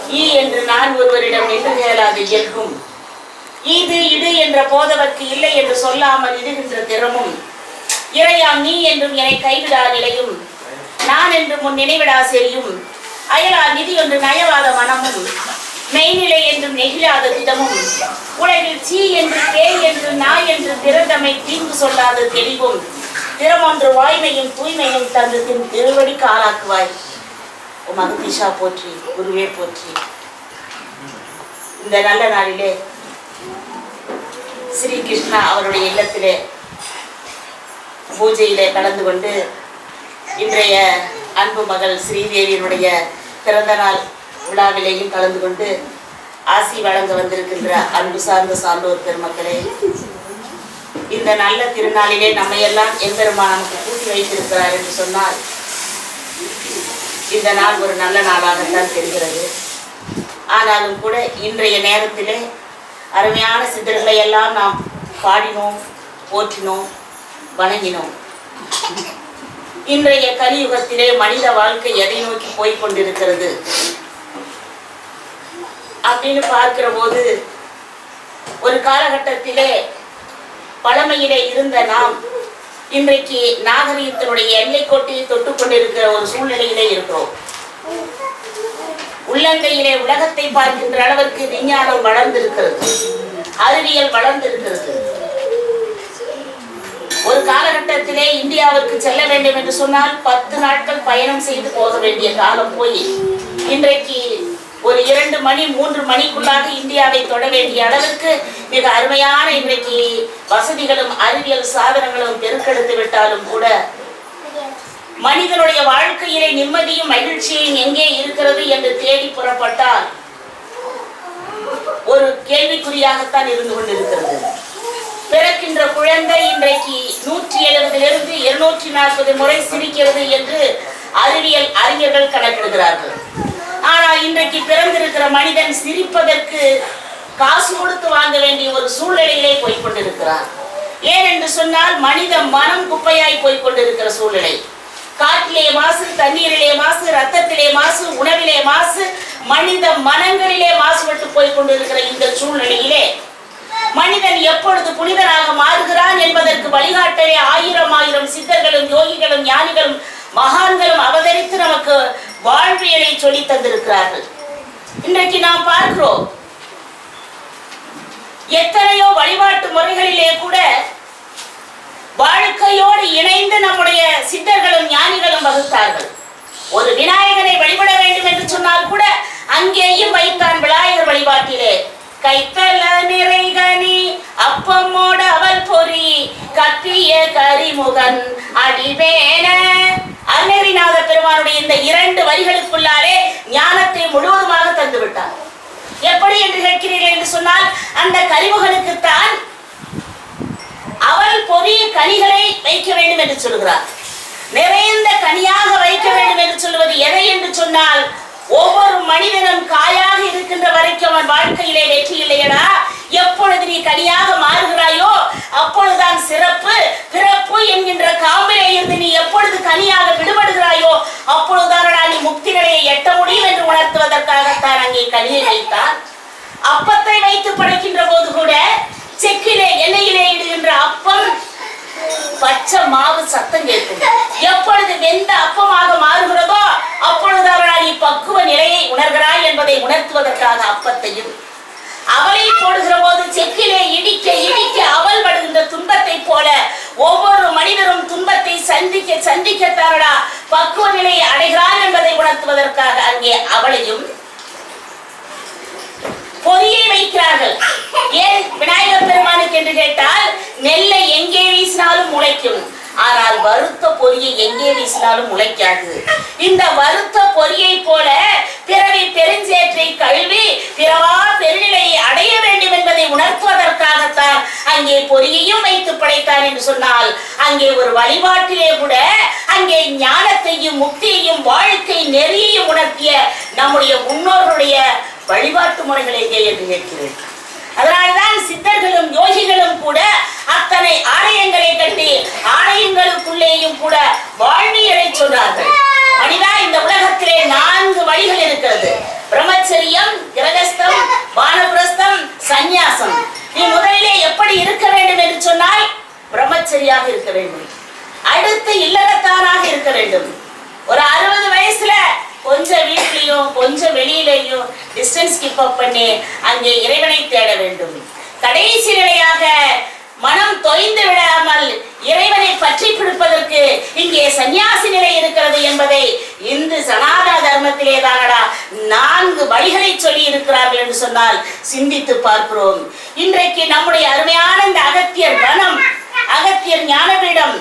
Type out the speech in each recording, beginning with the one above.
ஈ என்று நான் ஒருவரிடம் நின்று கேளாது இயல்கும் இது இது என்ற போதவர்க்கு இல்லை என்று சொல்லாமல் இடுகின்ற திறமும் இறையாம் நீ என்றும் என்னை கைவிடா நிலையும் நான் என்று முன் நினைவிடா செறியும் அயலா நிதி ஒன்று நயவாத மனமும் மெய்நிலை என்றும் நெகிழாத திடமும் உலகில் சீ என்று பேய் என்று நாய் என்று திறந்தமை தீங்கு சொல்லாத தெளிவும் திறமொன்று வாய்மையும் தூய்மையும் தந்து தின் திருவடிக்கு ஆளாக்குவாய் உம் அகதீஷா போற்றி குருவே போற்றி இந்த நல்ல நாளிலே ஸ்ரீ கிருஷ்ணா அவருடைய இல்லத்திலே பூஜையிலே கலந்து கொண்டு இன்றைய அன்பு மகள் ஸ்ரீதேவியினுடைய பிறந்த நாள் விழாவிலேயும் கலந்து கொண்டு ஆசி வழங்க வந்திருக்கின்ற அன்பு சார்ந்த சான்றோர் பெருமக்களே இந்த நல்ல திருநாளிலே நம்மையெல்லாம் எம்பெருமான் நமக்கு கூட்டி வைத்திருக்கிறார் என்று சொன்னால் இந்த நாள் ஒரு நல்ல நாளாகத்தான் தெரிகிறது ஆனாலும் கூட இன்றைய நேரத்திலே அருமையான சித்தர்களை எல்லாம் நாம் பாடினோம் போற்றினோம் வணங்கினோம் இன்றைய கலியுகத்திலே மனித வாழ்க்கை எதை நோக்கி போய்க் கொண்டிருக்கிறது அப்படின்னு பார்க்கிற போது ஒரு காலகட்டத்திலே பழமையிலே இருந்த நாம் இன்றைக்கு நாகரீகத்தினுடைய எல்லைக்கோட்டையை தொட்டு கொண்டிருக்கிற ஒரு சூழ்நிலையிலே இருக்கிறோம் உள்ளங்கையிலே உலகத்தை பார்க்கின்ற அளவிற்கு விஞ்ஞானம் வளர்ந்திருக்கிறது அறிவியல் வளர்ந்திருக்கிறது ஒரு காலகட்டத்திலே இந்தியாவுக்கு செல்ல வேண்டும் என்று சொன்னால் பத்து நாட்கள் பயணம் செய்து போக வேண்டிய காலம் போய் இன்றைக்கு ஒரு இரண்டு மணி மூன்று மணிக்குள்ளாக இந்தியாவை தொட வேண்டிய அளவுக்கு மிக அருமையான இன்றைக்கு வசதிகளும் அறிவியல் சாதனங்களும் பெருக்கெடுத்து விட்டாலும் கூட மனிதனுடைய வாழ்க்கையிலே நிம்மதியும் மகிழ்ச்சியும் எங்கே இருக்கிறது என்று தேடி புறப்பட்டால் ஒரு கேள்விக்குறியாகத்தான் இருந்து கொண்டிருக்கிறது பிறக்கின்ற குழந்தை இன்றைக்கு நூற்றி எழுபதிலிருந்து இருநூற்றி நாற்பது முறை சிரிக்கிறது என்று அறிவியல் அறிஞர்கள் கணக்கிடுகிறார்கள் ஆனால் இன்றைக்கு பிறந்திருக்கிற மனிதன் சிரிப்பதற்கு காசு கொடுத்து வாங்க வேண்டிய ஒரு சூழ்நிலையிலே போய்க் கொண்டிருக்கிறார் ஏன் என்று சொன்னால் மனித மனம் குப்பையாய் போய்க் கொண்டிருக்கிற சூழ்நிலை காற்றிலே மாசு தண்ணீரிலே மாசு ரத்தத்திலே மாசு உணவிலே மாசு மனித மனங்களிலே மாசுபட்டு போய்க் கொண்டிருக்கிற இந்த சூழ்நிலையிலே மனிதன் எப்பொழுது புனிதனாக மாறுகிறான் என்பதற்கு வழிகாட்டவே ஆயிரம் ஆயிரம் சித்தர்களும் யோகிகளும் ஞானிகளும் மகான்களும் அவதரித்து நமக்கு வாழ்வியலை சொல்லி தந்திருக்கிறார்கள் இன்றைக்கு நாம் பார்க்கிறோம் எத்தனையோ வழிபாட்டு முறைகளிலே கூட வாழ்க்கையோடு இணைந்து நம்முடைய சித்தர்களும் ஞானிகளும் வகுத்தார்கள் ஒரு விநாயகனை வழிபட வேண்டும் என்று சொன்னால் கூட அங்கேயும் வைத்தான் விநாயகர் வழிபாட்டிலே கைத்தல நிறைகனி அப்பம்மோட அவல் பொறி கப்பிய கரிமுகன் அடிவேன அருணகிரிநாத பெருமானுடைய இந்த இரண்டு வரிகளுக்குள்ளாலே ஞானத்தை முழுவதுமாக தந்து விட்டார் எப்படி என்று கேட்கிறீர்கள் என்று சொன்னால் அந்த கரிமுகனுக்குத்தான் அவள் பொரிய கனிகளை வைக்க வேண்டும் என்று சொல்கிறார் நிறைந்த கனியாக வைக்க வேண்டும் என்று சொல்வது எதை என்று சொன்னால் ஒவ்வொரு மனிதனும் காயாக இருக்கின்ற வரைக்கும் அவன் வாழ்க்கையிலே வெற்றி இல்லையடா எப்பொழுது நீ கனியாக மாறுகிறாயோ அப்பொழுதுதான் சிறப்பு பிறப்பு என்கின்ற காம்பிலே இருந்து நீ எப்பொழுது கனியாக விடுபடுகிறாயோ அப்பொழுதுதானடா நீ முக்தி நிலையை எட்ட முடியும் என்று உணர்த்துவதற்காகத்தான் அங்கே கனியை வைத்தான் அப்பத்தை வைத்து படைக்கின்ற போது கூட செக்கிலே எண்ணெயிலே இடுகின்ற அப்பம் பச்சை மாவு சத்தம் கேட்கும் எப்பொழுது வெந்த அப்பமாக மாறுகிறதோ அப்பொழுதுதான் நீ பக்குவ நிலையை உணர்கிறாய் என்பதை உணர்த்துவதற்காக அப்பத்தையும் அவளை போடுகிற போது செக்கிலே இடிக்க இடிக்க அவள் படுகின்ற துன்பத்தை போல ஒவ்வொரு மனிதரும் துன்பத்தை சந்திக்க சந்திக்கத்தாரடா பக்குவ நிலையை அடைகிறான் என்பதை உணர்த்துவதற்காக அங்கே அவளையும் பொரியை வைக்கிறார்கள் ஏன் விநாயகர் பெருமானுக்கு என்று கேட்டால் நெல்லை எங்கே வீசினாலும் முளைக்கும் ஆனால் வறுத்த பொரியை எங்கே வீசினாலும் முளைக்காது இந்த வறுத்த பொரியை போல பிறவி பெருஞ்சேற்றை கழுவி பிறவா பெருநிலையை அடைய வேண்டும் என்பதை உணர்த்துவதற்காகத்தான் அங்கே பொரியையும் வைத்து படைத்தான் என்று சொன்னால் அங்கே ஒரு வழிபாட்டிலே கூட அங்கே ஞானத்தையும் முக்தியையும் வாழ்க்கை நெறியையும் உணர்த்திய நம்முடைய முன்னோர்களுடைய வழிபாட்டு முறைகள் எங்கே என்று கேட்கிறேன் அதனால்தான் சித்தர்களும் யோகிகளும் கூட அத்தனை ஆலயங்களை கட்டி ஆலயங்களுக்குள்ளேயும் கூட வாழ்வியலை சொன்னார்கள் மனிதா இந்த உலகத்திலே நான்கு வழிகள் இருக்கிறது பிரம்மச்சரியம் சந்நியாசம் நீ முதலிலே எப்படி இருக்க வேண்டும் என்று சொன்னால் பிரம்மச்சரியாக இருக்க வேண்டும் அடுத்து இல்லறத்தானாக இருக்க வேண்டும் ஒரு அறுபது வயசுல கொஞ்சம் வீட்லயும் கொஞ்சம் வெளியிலையும் டிஸ்டன்ஸ் கீப் அப் பண்ணி அங்கே இறைவனை தேட வேண்டும் கடைசி நிலையாக மனம் தொய்ந்து விடாமல் இறைவனை பற்றி பிடிப்பதற்கு இங்கே சந்நியாசி நிலை இருக்கிறது என்பதை இந்து சனாதன தர்மத்திலே தானடா நான்கு வழிகளை சொல்லி இருக்கிறார்கள் என்று சொன்னால் சிந்தித்து பார்க்கிறோம் இன்றைக்கு நம்முடைய அருமையான இந்த அகத்தியர் வனம் அகத்தியர் ஞானபீடம்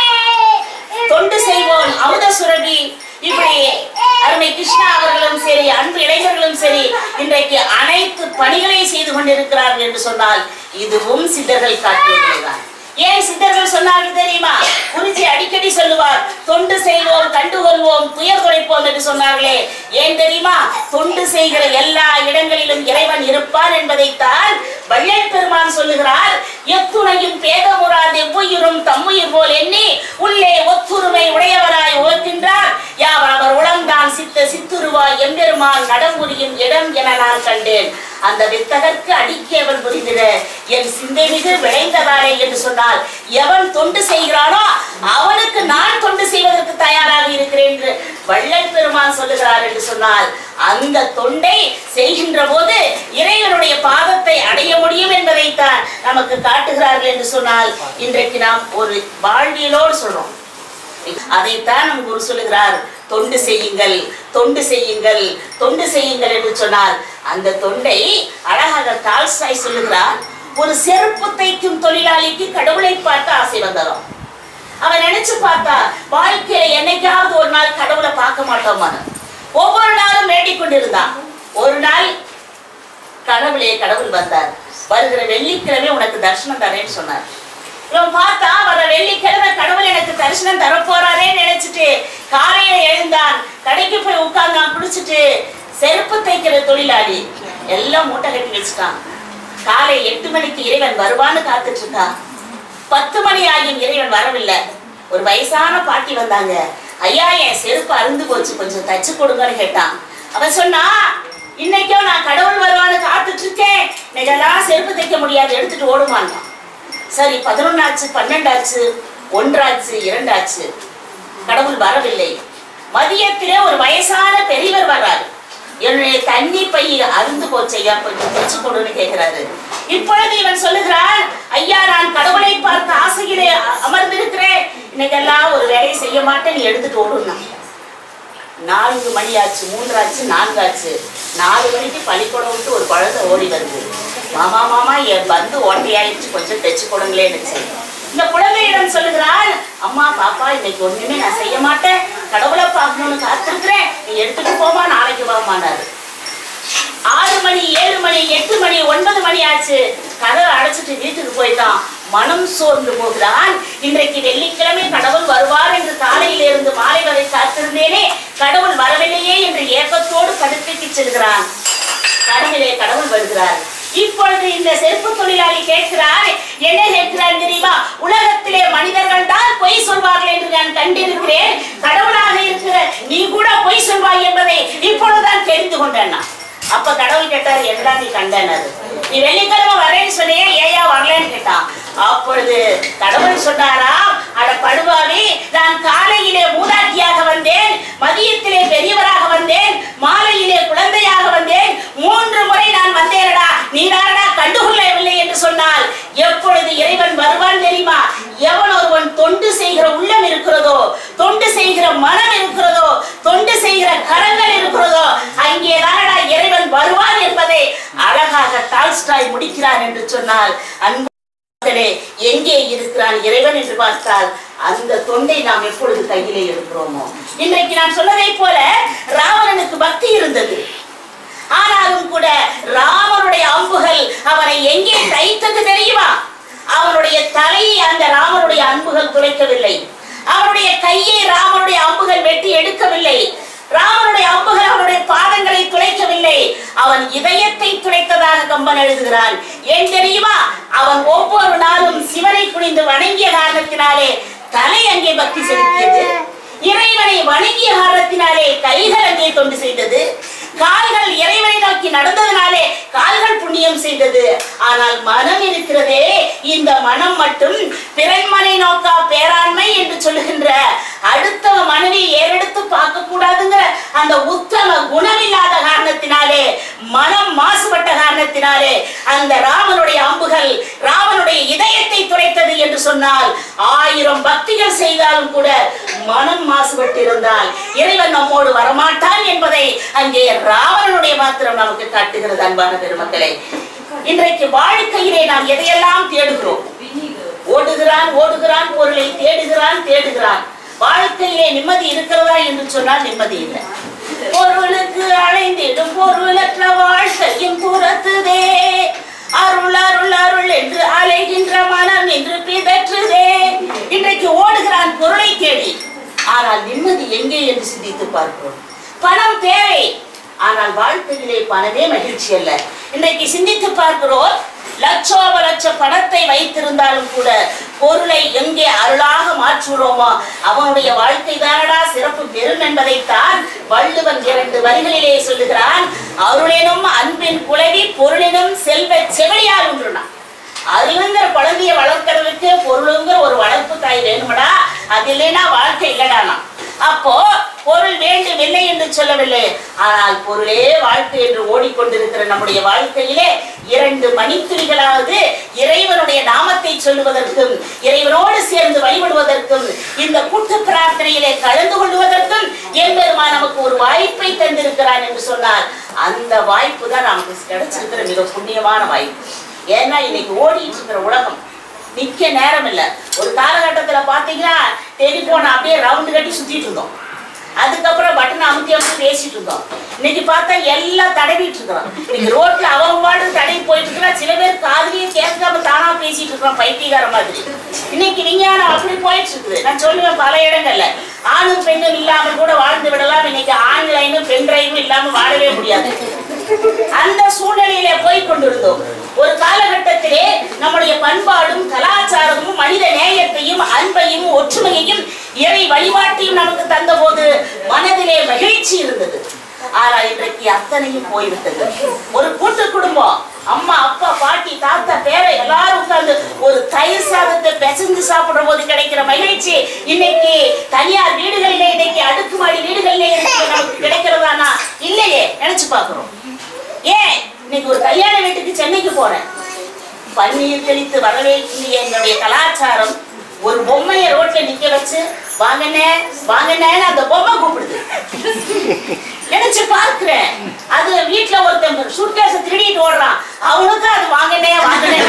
தொண்டு செய்வோம் அமுத சுரபி இப்படி அருமை கிருஷ்ணா அவர்களும் சரி அன்பு இளைஞர்களும் சரி இன்றைக்கு அனைத்து பணிகளை செய்து கொண்டிருக்கிறார்கள் என்று சொன்னால் இதுவும் சித்தர்கள் காட்டியதுதான் ஏன் சித்தர்கள் சொன்னார்கள் தெரியுமா குருஜி அடிக்கடி சொல்லுவார் தொண்டு செய்வோம் கண்டுகொள்வோம் துயர் குறைப்போம் என்று சொன்னார்களே ஏன் தெரியுமா தொண்டு செய்கிற எல்லா இடங்களிலும் இறைவன் இருப்பார் என்பதைத்தான் வள்ளல் பெருமான் சொல்லுகிறார் எத்துணையும் பேதமுறாது எவ்வுயிரும் தம்முயிர் போல் எண்ணி உள்ளே ஒத்துரிமை உடையவராய் உழைக்கின்றார் யாவர் அவர் உளம்தான் சித்த சித்துருவாய் எம்பெருமான் நடமுறியும் இடம் என நான் கண்டேன் அந்த வித்தகர்க்கு அடிக்கேவல் புரிந்திட என் சிந்தை மிகு விளைந்ததாரே என்று சொன்னால் எவன் தொண்டு செய்கிறானோ அவனுக்கு நான் தொண்டு செய்வதற்கு தயாராக இருக்கிறேன் என்று வள்ளல் பெருமான் சொல்லுகிறார் என்று சொன்னால் அந்த தொண்டை செய்கின்ற போது இறைவனுடைய பாதத்தை அடைய முடியும் என்பதைத்தான் நமக்கு காட்டுகிறார்கள் என்று சொன்னால் இன்றைக்கு நாம் ஒரு வாழ்வியலோடு சொல்றோம் அதைத்தான் நம் குரு சொல்லுகிறார் தொண்டு செய்யுங்கள் தொண்டு செய்யுங்கள் தொண்டு செய்யுங்கள் என்று சொன்னால் அந்த தொண்டை அழகாக டால்ஸ்டாய் சொல்லுகிறார் ஒரு செருப்பு தைக்கும் தொழிலாளிக்கு கடவுளை பார்த்து ஆசை வந்துடும் அவன் நினைச்சு பார்த்தா வாழ்க்கையில என்னைக்காவது ஒரு நாள் கடவுளை பார்க்க மாட்டோமா ஒவ்வொரு நாளும் வேண்டிக் கொண்டிருந்தான் ஒரு நாள் கடவுளே கடவுள் வந்தார் வருகிற வெள்ளிக்கிழமை உனக்கு தரிசனம் தரேன்னு சொன்னார் இவன் பார்த்தா வர வெள்ளிக்கிழமை கடவுள் எனக்கு தரிசனம் தரப்போறாரே நினைச்சிட்டு காலையில எழுந்தான் கடைக்கு போய் உட்கார்ந்தான் குடிச்சிட்டு செருப்பு தைக்கிற தொழிலாளி எல்லாம் மூட்டை கட்டி வச்சுட்டான் காலை எட்டு மணிக்கு இறைவன் வருவான்னு காத்துட்டு இருக்கான் பத்து மணி ஆகியும் இறைவன் வரவில்லை ஒரு வயசான பாட்டி வந்தாங்க ஐயா என் செருப்பு அருந்து போச்சு கொஞ்சம் தச்சு கொடுங்கன்னு கேட்டான் அவன் சொன்னா இன்னைக்கும் நான் கடவுள் வருவான்னு காத்துட்டு இருக்கேன் இன்னைக்கெல்லாம் செருப்பு தைக்க முடியாது எடுத்துட்டு ஓடுமான்றான் சரி பதினொன்னாச்சு பன்னெண்டாச்சு ஒன்றாச்சு இரண்டாச்சு கடவுள் வரவில்லை மதியத்திலே ஒரு வயசான பெரியவர் வர்றாரு என்னுடைய தண்ணி பை அருந்து போச்சையா கொஞ்சம் வச்சு கொடுன்னு கேட்கிறாரு இப்பொழுது இவன் சொல்லுகிறான் ஐயா நான் கடவுளை பார்த்து ஆசையிலே அ- அமர்ந்திருக்கிறேன் இன்னைக்கெல்லாம் ஒரு வேலையை செய்ய மாட்டேன் நீ எடுத்துட்டு ஓடுனா நான்கு மணி ஆச்சு மூன்றாச்சு நான்காச்சு நாலு மணிக்கு பள்ளிக்கூடம் விட்டு ஒரு குழந்தை ஓடி வருது மாமா மாமா என் பந்து ஓட்டையாயிடுச்சு கொஞ்சம் தைச்சு கொடுங்களேன்னு இந்த குழந்தையிடம் சொல்லுகிறாள் அம்மா பாப்பா இன்னைக்கு ஒண்ணுமே நான் செய்ய மாட்டேன் கடவுளை பார்க்கணும்னு காத்திருக்கிறேன் நீ எடுத்துட்டு போமா நாளைக்கு வாமானாரு ஆறு மணி ஏழு மணி எட்டு மணி ஒன்பது மணி ஆச்சு கதவை அடைச்சிட்டு வீட்டுக்கு போயிட்டான் மனம் சோர்ந்து போகிறான் இன்றைக்கு வெள்ளிக்கிழமை கடவுள் வருவார் என்று காலையில இருந்து மாலை வரை காத்திருந்தேனே கடவுள் வரவில்லையே என்று ஏக்கத்தோடு படுக்கைக்கு செல்கிறான் கனவிலே கடவுள் வருகிறார் இப்பொழுது இந்த செருப்பு தொழிலாளி கேட்கிறார் என்ன கேட்கிறார் தெரியுமா உலகத்திலே மனிதர்கள் தான் பொய் சொல்வார்கள் என்று நான் கண்டிருக்கிறேன் கடவுளாக இருக்கிற நீ கூட பொய் சொல்வாய் என்பதை இப்பொழுதுதான் தெரிந்து கொண்டேன் நான். அப்ப கடவுள் கேட்டார் என்னடா நீ கண்டனது நீ வெள்ளிக்கிழமை வரேன்னு சொன்னியே ஏயா வரலன்னு கேட்டான் அப்பொழுது கடவுள் சொன்னாராம் அட படுவாவி நான் காலையிலே மூதாட்டியாக வந்தேன் மதியத்திலே பெரியவராக வந்தேன் மாலையிலே குழந்தையாக வந்தேன் மூன்று முறை நான் வந்தேனடா நீ தானடா கண்டுகொள்ளவில்லை என்று சொன்னால் எப்பொழுது இறைவன் வருவான் தெரியுமா எவன் ஒருவன் தொண்டு செய்கிற உள்ளம் இருக்கிறதோ தொண்டு செய்கிற மனம் இருக்கிறதோ தொண்டு செய்கிற கரங்கள் இருக்கிறதோ அங்கே தானடா இறைவன் வருவான் என்பதை அழகாக டால்ஸ்டாய் முடிக்கிறான் என்று சொன்னால் அன்பு மக்களே, எங்கே இருக்கிறான் இறைவன் என்று பார்த்தால் அந்த தொண்டை நாம் எப்பொழுது கையிலே இருக்கிறோமோ இன்றைக்கு நான் சொன்னதை போல ராவணனுக்கு பக்தி இருந்தது ஆனாலும் கூட ராமனுடைய அம்புகள் அவனை எங்கே தைத்தது தெரியுமா அவனுடைய தலையை அந்த ராமனுடைய அம்புகள் துளைக்கவில்லை அவனுடைய கையை ராமனுடைய அம்புகள் வெட்டி எடுக்கவில்லை ராமனுடைய அம்புகள் அவனுடைய பாதங்களை துளைக்கவில்லை அவன் இதயத்தை துளைத்ததாக கம்பன் எழுதுகிறான் ஏன் தெரியுமா அவன் ஒவ்வொரு நாளும் சிவனை குனிந்து வணங்கிய காரணத்தினாலே தலை அங்கே பக்தி செலுத்தியது இறைவனை வணங்கிய காரணத்தினாலே கைகள் அங்கே தொண்டு செய்தது கால்கள் இறைவனை நோக்கி நடந்ததுனாலே கால்கள் புண்ணியம் செய்தது ஆனால் மனம் இருக்கிறதே இந்த மனம் மட்டும் பிறன்மனை நோக்கா பேராண்மை என்று சொல்லுகின்ற அடுத்த மனைவி ஏறெடுத்து பார்க்க கூடாதுங்கிற அந்த உத்தம குணமில்லாத காரணத்தினாலே மனம் மாசுபட்ட காரணத்தினாலே அந்த ராமனுடைய அம்புகள் ராமனுடைய இதயத்தை துளைத்தது என்று சொன்னால் ஆயிரம் பக்திகள் செய்தாலும் கூட மனம் மாசுபட்டு இருந்தால் இறைவன் நம்மோடு வரமாட்டான் என்பதை அங்கே ராவணனுடைய மாத்திரம் நமக்கு காட்டுகிறது அன்பான பெருமக்களே இன்றைக்கு வாழ்க்கையிலே நாம் எதையெல்லாம் தேடுகிறோம் ஓடுகிறான் ஓடுகிறான் பொருளை தேடுகிறான் தேடுகிறான் வாழ்க்கையிலே நிம்மதி இருக்கிறதா என்று சொன்னால் நிம்மதி இல்லை பொருளுக்கு அலைந்திடும் பொருளற்ற வாழ்க்கையும் துரத்துதே அருள் அருள் அருள் என்று அலைகின்ற மனம் என்று பிதற்றுதே இன்றைக்கு ஓடுகிறான் பொருளை தேடி ஆனால் நிம்மதி எங்கே என்று சிந்தித்து பார்க்கிறோம் பணம் தேவை ஆனால் வாழ்க்கையிலே பணமே மகிழ்ச்சி அல்ல இன்றைக்கு சிந்தித்து பார்க்கிறோம் லட்சோப லட்ச பணத்தை வைத்திருந்தாலும் கூட பொருளை எங்கே அருளாக மாற்றுகிறோமோ அவனுடைய வாழ்க்கை தானடா சிறப்பு பெறும் என்பதைத்தான் வள்ளுவன் இரண்டு வரிகளிலே சொல்லுகிறான் அருளெனும் அன்பின் குலவி பொருளினும் செல்வ செவிலியால் உண்டுனான் அருளுங்கிற குழந்தைய வளர்க்கறதுக்கு பொருளுங்கிற ஒரு வளர்ப்பு தாய் வேணுமடா அது இல்லைன்னா வாழ்க்கை இல்லடானா அப்போ பொருள் வேண்டும் இல்லை என்று சொல்லவில்லை ஆனால் பொருளே வாழ்க்கை என்று ஓடிக்கொண்டிருக்கிற நம்முடைய வாழ்க்கையிலே இரண்டு மணித்துளிகளாவது இறைவனுடைய நாமத்தை சொல்லுவதற்கும் இறைவனோடு சேர்ந்து வழிபடுவதற்கும் இந்த கூட்டு பிரார்த்தனையிலே கலந்து கொள்வதற்கும் எம்பெருமான் நமக்கு ஒரு வாய்ப்பை தந்திருக்கிறான் என்று சொன்னால் அந்த வாய்ப்பு தான் நமக்கு கிடைச்சிருக்கிற மிக புண்ணியமான வாய்ப்பு ஏன்னா இன்னைக்கு ஓடிட்டு இருக்கிற உலகம் நிக்க நேரம் இல்ல ஒரு காலகட்டத்துல பாத்தீங்கன்னா டெலிபோன் அப்படியே ரவுண்டு கட்டி சுத்திட்டு இருந்தோம் அதுக்கப்புறம் பட்டன் அமுத்தி அமுத்தி பேசிட்டு இருந்தோம் இன்னைக்கு பார்த்தா எல்லாம் தடவிட்டு இருக்கிறோம் இன்னைக்கு ரோட்ல அவங்க பாட்டு தடவி போயிட்டு இருக்கிறா சில பேர் காதுலயே கேட்காம தானா பேசிட்டு இருக்கிறோம் பைத்தியக்கார மாதிரி இன்னைக்கு விஞ்ஞானம் அப்படி போயிட்டு இருக்குது நான் சொல்லுவேன் பல இடங்கள்ல ஆணும் பெண்ணும் இல்லாம கூட வாழ்ந்து விடலாம் இன்னைக்கு ஆன்லைனும் பெண் டிரைவும் இல்லாம வாழவே முடியாது அந்த சூழ்நிலையிலே போய் கொண்டிருந்தோம் ஒரு காலகட்டத்திலே நம்முடைய பண்பாடும் கலாச்சாரமும் மனித நேயத்தையும் அன்பையும் ஒற்றுமையையும் இறை வழிபாட்டையும் நமக்கு தந்தபோது மனதிலே மகிழ்ச்சி இருந்தது ஆனா இன்றைக்கு அத்தனையும் போய்விட்டது ஒரு கூட்டு குடும்பம் அம்மா அப்பா பாட்டி தாத்தா பேரை எல்லாரும் உட்கார்ந்து ஒரு தயிர் சாதத்தை பிசைஞ்சு சாப்பிடுற போது கிடைக்கிற மகிழ்ச்சி இன்னைக்கு தனியார் வீடுகளிலே இன்னைக்கு அடுக்குமாடி வீடுகளிலே இன்னைக்கு நமக்கு கிடைக்கிறதானா இல்லையே நினைச்சு பார்க்கிறோம் ஏன் இன்னைக்கு ஒரு கல்யாண வீட்டுக்கு சென்னைக்கு போறேன் பன்னீர் தெளித்து வரவேற்கிற என்னுடைய கலாச்சாரம் ஒரு பொம்மையை ரோட்ல நிக்க வச்சு வாங்கண்ணே வாங்கண்ணேன்னு அந்த பொம்மை கூப்பிடுது நினைச்சு பார்க்கிறேன் அது வீட்டுல ஒருத்தன் சுட்கேஸ திருடிட்டு ஓடுறான் அவனுக்கு அது வாங்கனே வாங்கனே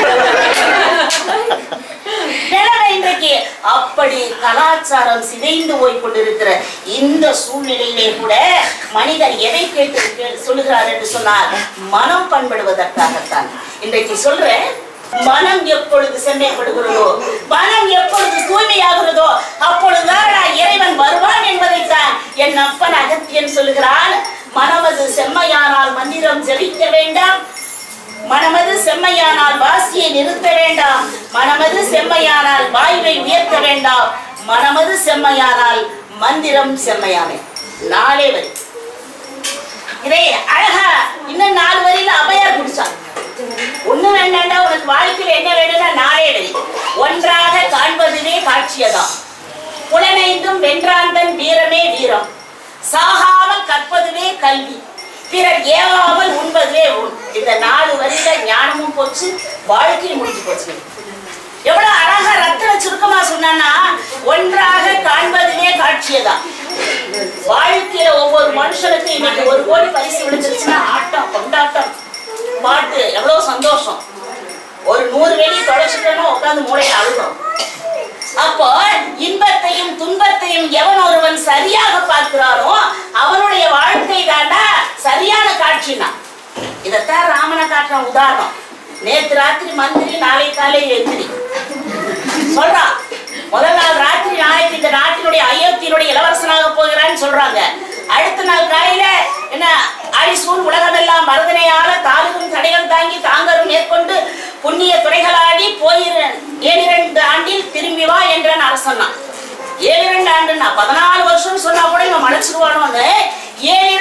நிலைமை இன்றைக்கு அப்படி கலாச்சாரம் சிதைந்து போய் கொண்டிருக்கிற இந்த சூழ்நிலையிலே கூட மனிதர் எதை கேட்டு கே- சொல்லுகிறார் என்று சொன்னால் மனம் பண்படுவதற்காகத்தான் இன்றைக்கு சொல்றேன் மனம் எப்பொழுது செம்மைப்படுகிறதோ மனம் எப்பொழுது தூய்மையாகிறதோ அப்பொழுதுதான் நான் இறைவன் வருவான் என்பதைத்தான் என் அப்பன் அகத்தியன் சொல்லுகிறான் மனமது செம்மையானால் மந்திரம் ஜெபிக்க வேண்டாம் மனமது செம்மையானால் வாசியை நிறுத்த வேண்டாம் மனமது செம்மையானால் வாயுவை உயர்த்த வேண்டாம் மனமது செம்மையானால் மந்திரம் செம்மையாமே நாளே வரி இதே அழகா இன்னும் நாலு வரியில அபயார் குடிச்சான் ஒண்ணு வேண்டாண்டா உனக்கு வாழ்க்கையில என்ன வேணும்னா நாளே வரி ஒன்றாக காண்பதுவே காட்சியதாம் புலனைந்தும் வென்றாந்தன் வீரமே வீரம் சாகாமல் கற்பதுவே கல்வி பிறர் ஏவாமல் உண்பதுவே உண் இந்த நாலு வரியில ஞானமும் போச்சு வாழ்க்கையும் முடிஞ்சு போச்சு எவ்வளவு அழகா ரத்தன சுருக்கமா சொன்னா ஒன்றாக காண்பதுவே காட்சியதான் வாழ்க்கையில ஒவ்வொரு மனுஷனுக்கும் இன்னைக்கு ஒரு கோடி பரிசு விழுந்துருச்சுன்னா ஆட்டம் கொண்டாட்டம் பாட்டு எவ்வளவு சந்தோஷம் ஒரு நூறு வெளி தொலைச்சிட்டோம்னா உட்காந்து மூளையில அழுகிறோம் அப்போ இன்பத்தையும் துன்பத்தையும் எவன் ஒருவன் சரியாக பார்க்கிறானோ அவனுடைய வாழ்க்கை தாண்டா சரியான காட்சினா இதத்தான் ராமனை காட்டுற உதாரணம் நேத்து ராத்திரி மந்திரி நாளை காலை எந்திரி சொல்றான் முதல் நாள் ராத்திரி நாளைக்கு இந்த நாட்டினுடைய அயோத்தியினுடைய இளவரசனாக போகிறான்னு சொல்றாங்க அடுத்த நாள் காலையில என்ன ஆயுசூர் உலகமெல்லாம் மருதனையால தாளுகும் தடைகள் தாங்கி தாங்கரும் மேற்கொண்டு புண்ணிய துறைகளாடி போயிரு ஏழிரண்டு ஆண்டில் திரும்பி வா என்றான் அரசன்னா ஏழிரண்டு ஆண்டுன்னா பதினாலு வருஷம் சொன்னா கூட இவன் மலைச்சிருவானோன்னு ஏழிரண்டு ஆண்டு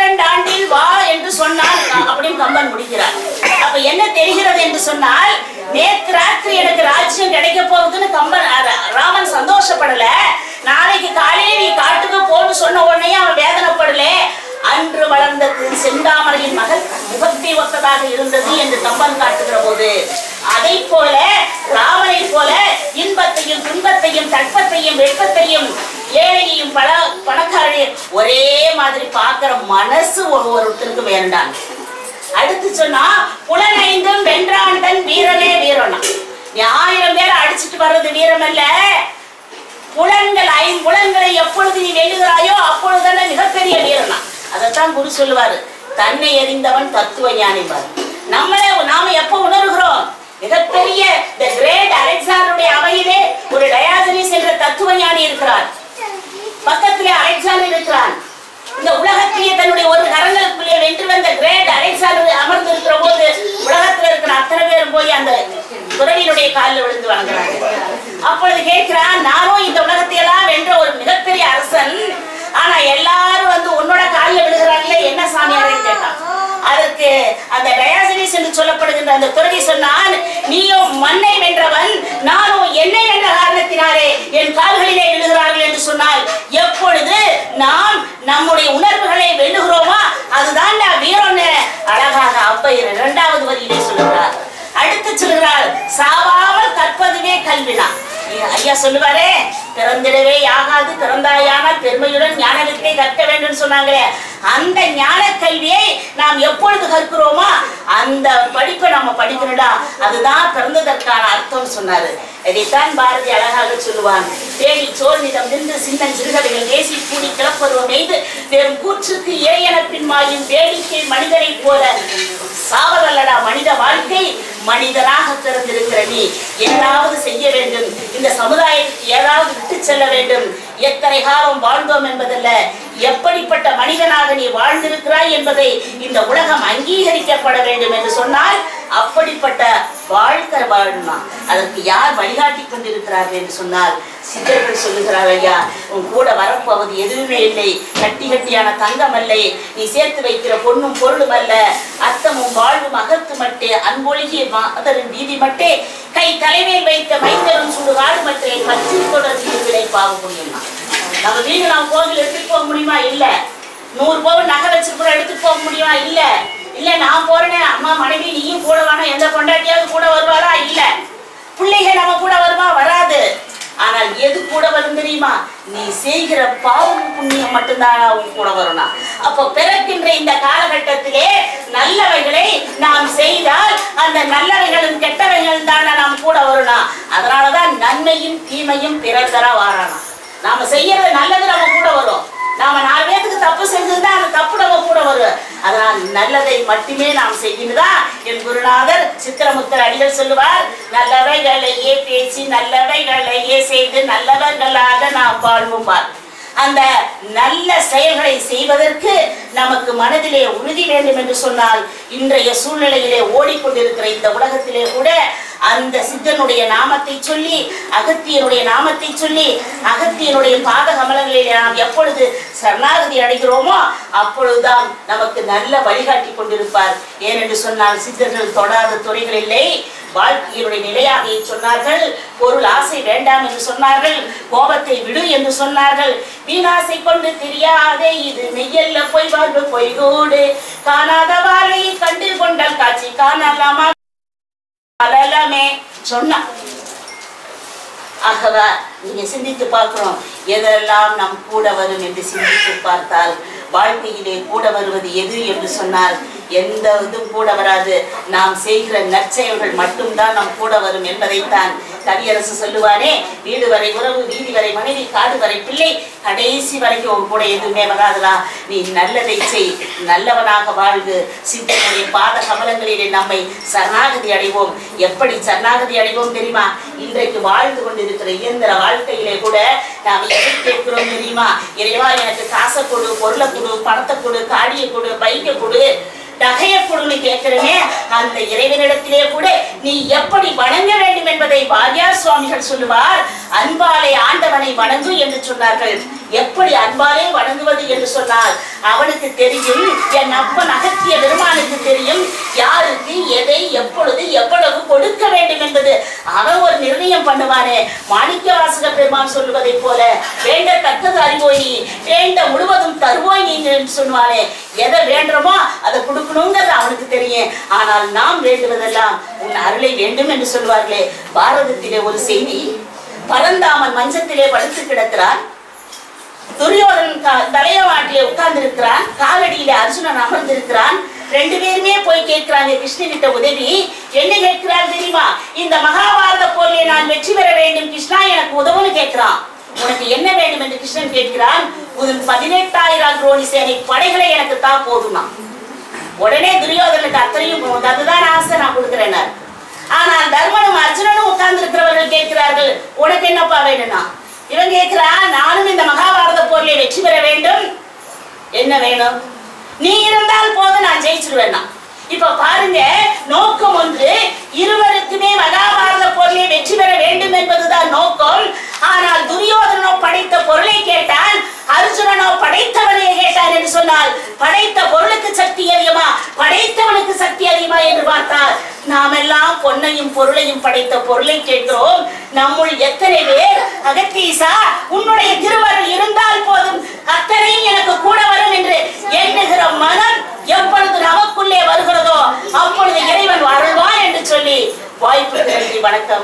வானில் வா என்று சொன்னான் அப்படின்னு கம்பன் முடிக்கிறார் அப்ப என்ன தெரிகிறது என்று சொன்னால் நேத்து ராத்திரி எனக்கு ராஜ்யம் கிடைக்க போகுதுன்னு கம்பன் அ- ராமன் சந்தோஷப்படல நாளைக்கு காலையில நீ காட்டுக்கு போன்னு சொன்ன உடனே அவன் வேதனைப்படல அன்று வளர்ந்தது செந்தாமரையின் மகள் முகத்தை ஒத்ததாக இருந்தது என்று கம்பன் காட்டுகிற போது அதை போல ராமனை போல இன்பத்தையும் துன்பத்தையும் தட்பத்தையும் வெப்பத்தையும் ஏழையையும் பல பணக்காரையும் ஒரே மாதிரி பார்க்கிற மனசு ஒரு ஒருத்தருக்கு வேண்டாம் அடுத்து சொன்னா புலனைந்தும் வென்றான் தன் வீரனே வீரனா நீ ஆயிரம் பேரை அடிச்சிட்டு வர்றது வீரம் அல்ல புலன்கள் ஐம்புலன்களை எப்பொழுது நீ வெல்லுகிறாயோ அப்பொழுதுதானே மிகப்பெரிய வீரனா அதைத்தான் குரு சொல்லுவாரு தன்னை எறிந்தவன் தத்துவ ஞானிவார் நம்மளே நாம எப்ப உணர்கிறோம் மிகப்பெரிய த கிரேட் அலெக்சாண்டருடைய அவையிலே ஒரு டயாசனிஸ் என்ற தத்துவ ஞானி இருக்கிறார் பக்கத்திலே அலெக்சாண்டர் இருக்கிறான் இந்த உலகத்திலே தன்னுடைய ஒரு கரங்களுக்குள்ளே வென்று வந்த கிரேட் அலெக்சாண்டர் அமர்ந்து இருக்கிற போது உலகத்துல இருக்கிற அத்தனை பேரும் போய் அந்த துறவியினுடைய காலில் விழுந்து வணங்குறாங்க அப்பொழுது கேட்கிறான் நானும் இந்த உலகத்தை எல்லாம் வென்ற ஒரு மிகப்பெரிய அரசன் ஆனா எல்லாரும் வந்து உன்னோட காலில் விழுகிறாங்களே என்ன சாமியாரேன்னு கேட்டான் அதற்கு அந்த டயாசனிஸ் என்று சொல்லப்படுகின்ற அந்த துறவி சொன்னான் நீயும் மண்ணை வென்றவன் நானும் என்னை வென்ற காரணத்தினாலே என் கால்களிலே விழுகிறார்கள் என்று சொன்னால் எப்பொழுது நாம் நம்முடைய உணர்வுகளை வெல்லுகிறோமா அதுதான் வீரன்னு அழகாக அப்பையர் இரண்டாவது வரியிலே சொல்லுகிறார் அடுத்து சொல்கிறார் சாவாமல் கற்பதுவே கல்வினா ஐயா சொல்லுவாரே பிறந்திடவே ஆகாது பிறந்தாயானால் பெருமையுடன் ஞான வித்தை கற்க வேண்டும் சொன்னாங்களே அந்த ஞான கல்வியை நாம் எப்பொழுது கற்கிறோமோ அந்த படிப்பை நம்ம படிக்கணும்டா அதுதான் பிறந்ததற்கான அர்த்தம் சொன்னாரு இதைத்தான் பாரதி அழகாக சொல்லுவான் தேடி சோர் நிதம் நின்று சிந்தன் சிறுகதைகள் தேசி கூடி கிளப்பருவம் எய்து வெறும் கூற்றுக்கு இறையன பின்மாயும் வேடிக்கை மனிதனைப் போல சாவதல்லடா மனித வாழ்க்கை மனிதனாக பிறந்திருக்கிற நீ ஏதாவது செய்ய வேண்டும் இந்த சமுதாயத்துக்கு ஏதாவது விட்டு செல்ல வேண்டும் எத்தனை காலம் வாழ்ந்தோம் என்பதல்ல எப்படிப்பட்ட மனிதனாக நீ வாழ்ந்திருக்கிறாய் என்பதை இந்த உலகம் அங்கீகரிக்கப்பட வேண்டும் என்று சொன்னால் அப்படிப்பட்ட வாழ்க்கை வாழணுமா அதற்கு யார் வழிகாட்டி கொண்டிருக்கிறார்கள் என்று சொன்னால் சித்தர்கள் சொல்லுகிறார் ஐயா உன் கூட வரப்போவது எதுவுமே இல்லை கட்டி கட்டியான தங்கம் அல்ல நீ சேர்த்து வைக்கிற பொண்ணும் பொருளும் அல்ல அர்த்தமும் வாழ்வும் அகத்து மட்டே அன்பொழுகிய மாதரின் வீதி மட்டே கை தலைமையில் வைத்த மைத்தரும் சுடுகாடு மட்டே பற்றி தொடர் வீடுகளை பாவ முடியுமா நம்ம வீடு நம்ம கோவில் எடுத்துட்டு போக முடியுமா இல்ல நூறு பவுன் நகை வச்சிருக்கிறோம் எடுத்துட்டு போக முடியுமா இல்ல இல்ல நான் போறேனே அம்மா மனைவி நீயும் கூட வேணாம் எந்த பொண்டாட்டியாவது கூட வருவாளா இல்ல பிள்ளைகள் நம்ம கூட வருமா வராது ஆனால் எது கூட வரும் தெரியுமா நீ செய்கிற பாவம் புண்ணியம் மட்டும்தான் உன் கூட வரணும் அப்போ பிறக்கின்ற இந்த காலகட்டத்திலே நல்லவைகளை நாம் செய்தால் அந்த நல்லவைகளும் கெட்டவைகளும் தானே நாம் கூட வரணும் அதனாலதான் நன்மையும் தீமையும் பிறர் தர வாரானா நாம செய்யறது நல்லது நம்ம கூட வரும் நாம நாலு பேத்துக்கு தப்பு செஞ்சிருந்தா அந்த தப்பு நம்ம கூட வரும் அதனால் நல்லதை மட்டுமே நாம் செய்கின்றதா என் குருநாதர் சித்திரமுத்தர் அடிகள் சொல்லுவார் நல்லவைகளையே பேசி நல்லவைகளையே செய்து நல்லவர்களாக நாம் வாழ்வோம் பார் அந்த நல்ல செயல்களை செய்வதற்கு நமக்கு மனதிலே உறுதி வேண்டும் என்று சொன்னால் இன்றைய சூழ்நிலையிலே ஓடிக்கொண்டிருக்கிற இந்த உலகத்திலே கூட அந்த சித்தனுடைய நாமத்தை சொல்லி அகத்தியனுடைய நாமத்தை சொல்லி அகத்தியனுடைய பாத கமலங்களிலே நாம் எப்பொழுது சரணாகதி அடைகிறோமோ அப்பொழுதுதான் நமக்கு நல்ல வழிகாட்டி கொண்டிருப்பார் ஏனென்று சொன்னால் சித்தர்கள் தொடாத துறைகள் இல்லை வாழ்க்கையினுடைய நிலையாக சொன்னார்கள் பொருள் ஆசை வேண்டாம் என்று சொன்னார்கள் கோபத்தை விடு என்று சொன்னார்கள் வீணாசை கொண்டு தெரியாதே இது மெய்யல்ல பொய் வாழ்வு பொய்கூடு காணாத வாழை கண்டு கொண்டால் காட்சி காணலாமா அலலமே சொன்னா ஆகவா நீங்க சிந்தித்து பார்க்கிறோம் எதெல்லாம் நம் கூட வரும் என்று சிந்தித்து பார்த்தால் வாழ்க்கையிலே கூட வருவது எது என்று சொன்னால் எந்த இதுவும் கூட வராது நாம் செய்கிற நற்செயல்கள் மட்டும்தான் நம் கூட வரும் என்பதைத்தான் கவியரசு சொல்லுவானே வீடு வரை உறவு வீதி வரை மனைவி காடு வரை பிள்ளை கடைசி வரைக்கும் உன் கூட எதுவுமே வராதுடா நீ நல்லதை செய் நல்லவனாக வாழ்வு சித்தனுடைய பாத கமலங்களிலே நம்மை சரணாகதி அடைவோம் எப்படி சரணாகதி அடைவோம் தெரியுமா இன்றைக்கு வாழ்ந்து கொண்டிருக்கிற இயந்திர வாழ்க்கையிலே கூட நாம் எதை கேட்கிறோம் தெரியுமா இறைவா எனக்கு காசை கொடு பொருளை கொடு பணத்தை கொடு காடியை கொடு பைக்கை கொடு நகையை கொடுன்னு கேட்கிறனே அந்த இறைவனிடத்திலே கூட நீ எப்படி வணங்க வேண்டும் என்பதை வாரியார் சுவாமிகள் சொல்லுவார் அன்பாலே ஆண்டவனை வணங்கு என்று சொன்னார்கள் எப்படி அன்பாலே வணங்க வணங்குவது என்று சொன்னால் அவனுக்கு தெரியும் என் அப்பன் அகத்திய பெருமானுக்கு தெரியும் யாருக்கு எதை எப்பொழுது எவ்வளவு கொடுக்க வேண்டும் என்பது அவன் ஒரு நிர்ணயம் பண்ணுவானே மாணிக்க வாசக பெருமான் சொல்வதை போல வேண்ட தக்கது அறிவோய் நீ வேண்ட முழுவதும் தருவோய் நீ என்று சொல்லுவானே எதை வேண்டுமோ அதை கொடுக்கணுங்கிறது அவனுக்கு தெரியும் ஆனால் நாம் வேண்டுவதெல்லாம் உன் அருளை வேண்டும் என்று சொல்வார்களே பாரதத்திலே ஒரு செய்தி பரந்தாமன் மஞ்சத்திலே படுத்து கிடக்கிறான் துரியோதனன் க- தலையவாட்டிலே உட்கார்ந்து இருக்கிறான் காலடியில அர்ஜுனன் அமர்ந்திருக்கிறான் ரெண்டு பேருமே போய் கேட்கிறாங்க கிருஷ்ணனிட்ட உதவி என்ன கேட்கிறார் தெரியுமா இந்த மகாபாரத போரிலே நான் வெற்றி பெற வேண்டும் கிருஷ்ணா எனக்கு உதவுன்னு கேட்கிறான் உனக்கு என்ன வேண்டும் என்று கிருஷ்ணன் கேட்கிறான் உன் பதினெட்டாயிரம் குரோணி சேனை படைகளை எனக்கு தான் போதுமா உடனே துரியோதனுக்கு அத்தனையும் போகுது அதுதான் ஆசை நான் கொடுக்கிறேன் ஆனால் தர்மனும் அர்ஜுனனும் உட்கார்ந்து இருக்கிறவர்கள் கேட்கிறார்கள் உனக்கு என்னப்பா வேணும்னா இவன் கேட்கிறான் நானும் இந்த மகாபாரத போரிலே வெற்றி பெற வேண்டும் என்ன வேணும் நீ இருந்தால் போதும் நான் ஜெயிச்சிருவேன்னா இப்ப பாருங்க நோக்கம் ஒன்று இருவருக்குமே மகாபாரத போரிலே வெற்றி பெற வேண்டும் என்பதுதான் நோக்கம் ஆனால் துரியோதனோ படைத்த பொருளை கேட்டான் அர்ஜுனனோ படைத்தவனையே கேட்டான் என்று சொன்னால் படைத்த பொருளுக்கு சக்தி அதிகமா படைத்தவனுக்கு சக்தி அதிகமா என்று பார்த்தால் நாம் எல்லாம் பொன்னையும் பொருளையும் படைத்த பொருளை கேட்கிறோம் நம்முள் எத்தனை பேர் அகத்தீசா உன்னுடைய திருவருள் இருந்தால் போதும் அத்தனையும் எனக்கு கூட வரும் என்று எண்ணுகிற மனம் எப்பொழுது நமக்குள்ளே வருகிறதோ அப்பொழுது இறைவன் அருள்வான் என்று சொல்லி வாய்ப்பு நன்றி வணக்கம்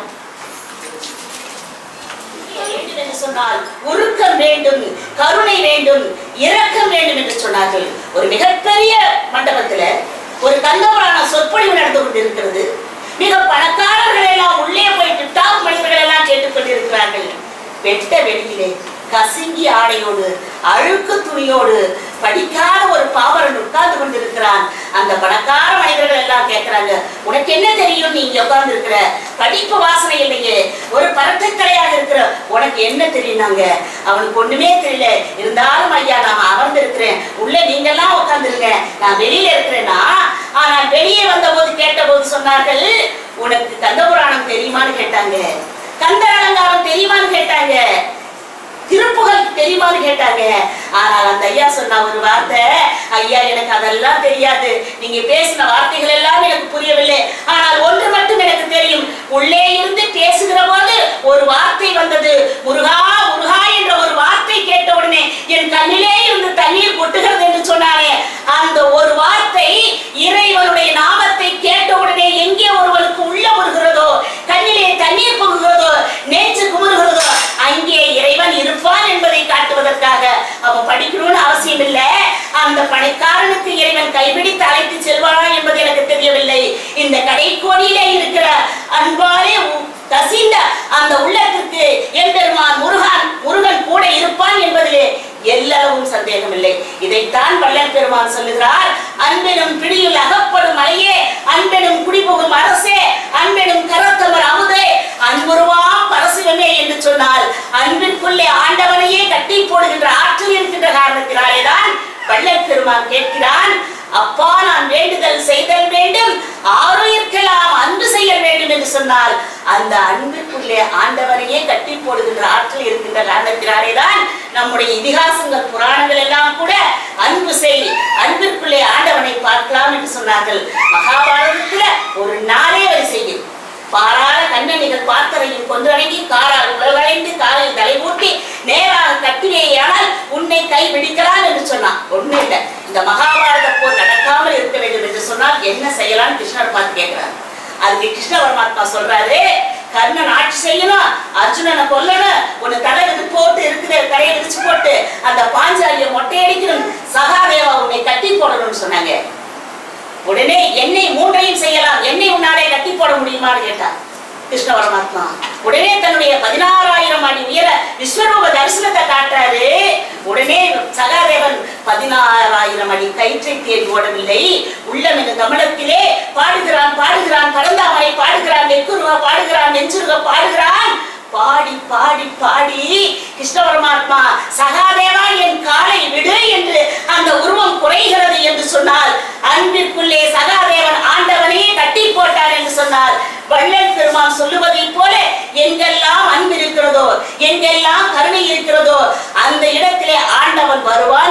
வேண்டும் என்று சொன்னால் உருக்கம் வேண்டும் கருணை வேண்டும் இரக்கம் வேண்டும் என்று சொன்னார்கள் ஒரு மிகப்பெரிய மண்டபத்துல ஒரு கந்தபுராண சொற்பொழிவு நடந்து கொண்டிருக்கிறது மிக பணக்காரர்கள் எல்லாம் உள்ளே போய் டிப்டாப் மனிதர்கள் எல்லாம் கேட்டுக்கொண்டிருக்கிறார்கள் வெட்ட வெளியிலே கசிங்கி ஆடையோடு அழுக்கு துணியோடு படிக்காத ஒரு பாவரன் உட்கார்ந்து கொண்டிருக்கிறான் அந்த பணக்கார மனிதர்கள் எல்லாம் கேட்கிறாங்க உனக்கு என்ன தெரியும் நீ இங்க உட்கார்ந்து இருக்கிற படிப்பு வாசனை இல்லையே ஒரு பரட்டக்கலையாக இருக்கிற உனக்கு என்ன தெரியும்னாங்க அவனுக்கு ஒண்ணுமே தெரியல இருந்தாலும் ஐயா நான் அமர்ந்திருக்கிறேன் உள்ள நீங்க எல்லாம் உட்கார்ந்துருங்க நான் வெளியில இருக்கிறேன்னா ஆனால் வெளியே வந்த போது கேட்ட போது சொன்னார்கள் உனக்கு கந்தபுராணம் தெரியுமான்னு கேட்டாங்க கந்த அலங்காரம் தெரியுமான்னு கேட்டாங்க திருப்புகழ் தெரியுமான்னு கேட்டாங்க ஆனால் அந்த ஐயா சொன்ன ஒரு வார்த்தை ஐயா எனக்கு அதெல்லாம் தெரியாது நீங்க பேசின வார்த்தைகள் எல்லாம் எனக்கு புரியவில்லை ஆனால் ஒன்று மட்டும் எனக்கு தெரியும் உள்ளே இருந்து பேசுகிற போது ஒரு வார்த்தை வந்தது முருகா முருகா என்ற ஒரு வார்த்தை கேட்ட உடனே என் கண்ணிலே இருந்து தண்ணீர் கொட்டுகிறது என்று சொன்னாரே அந்த ஒரு வார்த்தை இறைவனுடைய நாமத்தை கேட்ட உடனே எங்கே ஒருவனுக்கு உள்ள வருகிறதோ கண்ணிலே தண்ணீர் போகுகிறதோ நேற்று குமுறுகிறதோ அங்கே இறைவன் இருப்பான் என்பதை காட்டுவதற்காக அவன் படிக்கணும்னு அவசியம் இல்லை அந்த படைக்காரனுக்கு இறைவன் கைபிடித்து அழைத்து செல்வானா என்பது எனக்கு தெரியவில்லை இந்த கடைக்கோடியிலே இருக்கிற அன்பாலே உ- கசிந்த அந்த உள்ளத்திற்கு எம்பெருமான் முருகன் முருகன் கூட இருப்பான் என்பதிலே எல்லளவும் சந்தேகமில்லை இதைத்தான் வள்ளல் பெருமான் சொல்லுகிறார் அன்பெனும் பிடியில் அகப்படும் மலையே அன்பெனும் குடிபுகும் அரசே அன்பெனும் கரத்தமர் அமுதே அன்புருவாம் பரசிவமே என்று சொன்னால் அன்பிற்குள்ளே ஆண்டவனையே கட்டி போடுகின்ற ஆற்றல் இருக்கின்ற காரணத்தினாலேதான் வள்ளல் பெருமான் கேட்கிறான் அப்பா நான் வேண்டுதல் செய்தல் வேண்டும் ஆரோக்கியலாம் அன்பு செய்ய வேண்டும் என்று சொன்னால் அந்த அன்பிற்குள்ளே ஆண்டவனையே கட்டி போடுகின்ற ஆற்றல் இருக்கின்ற காரணத்தினாலேதான் நம்முடைய இதிகாசங்கள் புராணங்கள் எல்லாம் கூட அன்பு செய் அன்பிற்குள்ளே ஆண்டவனை பார்க்கலாம் என்று சொன்னார்கள் மகாபாரதத்துல ஒரு நாளே வரை செய்யும் பாராள கண்ணனிகள் பார்த்தரையும் கொன்றடங்கி காரால் உலகடைந்து காலில் தலை ஊட்டி நேராக கட்டிலேயானால் உன்னை கை பிடிக்கலாம் என்று சொன்னான் ஒண்ணு இல்லை இந்த மகாபாரத போர் நடக்காமல் இருக்க வேண்டும் என்று சொன்னால் என்ன செய்யலாம்னு கிருஷ்ணர் பார்த்து கேட்கிறார் அதுக்கு கிருஷ்ண பரமாத்மா சொல்றாரு கர்ணன் ஆட்சி செய்யணும் அர்ஜுனனை கொல்லணும் உன்னை தலை விது போட்டு இருக்கிற கரையை விரிச்சு போட்டு அந்த பாஞ்சாலியை மொட்டையடிக்கணும் சகாதேவா உன்னை கட்டி போடணும்னு சொன்னாங்க உடனே என்னை மூன்றையும் செய்யலாம் என்னை உன்னாலே கட்டி போட முடியுமான்னு கேட்டார் கிருஷ்ண பரமாத்மா உடனே தன்னுடைய பதினாறாயிரம் அடி உயர விஸ்வரூப தரிசனத்தை காட்டுறாரு உடனே சகாதேவன் பதினாறாயிரம் அடி கயிற்றை தேடி ஓடவில்லை உள்ளம் என்ற கமலத்திலே பாடுகிறான் பாடுகிறான் பரந்தாமரை பாடுகிறான் நெக்குருவா பாடுகிறான் நெஞ்சுருக பாடுகிறான் பாடி பாடி பாடி கிருஷ்ண பரமாத்மா சகாதேவா என் காலை விடு என்று அந்த உருவம் குறைகிறது என்று சொன்னால் அன்பிற்குள்ளே சகாதேவன் ஆண்டவனையே கட்டி போட்டார் என்று சொன்னார் வள்ளல் பெருமான் சொல்லுவதைப் போல எங்கெல்லாம் அன்பு இருக்கிறதோ எங்கெல்லாம் கருணை இருக்கிறதோ அந்த இடத்திலே ஆண்டவன் வருவான்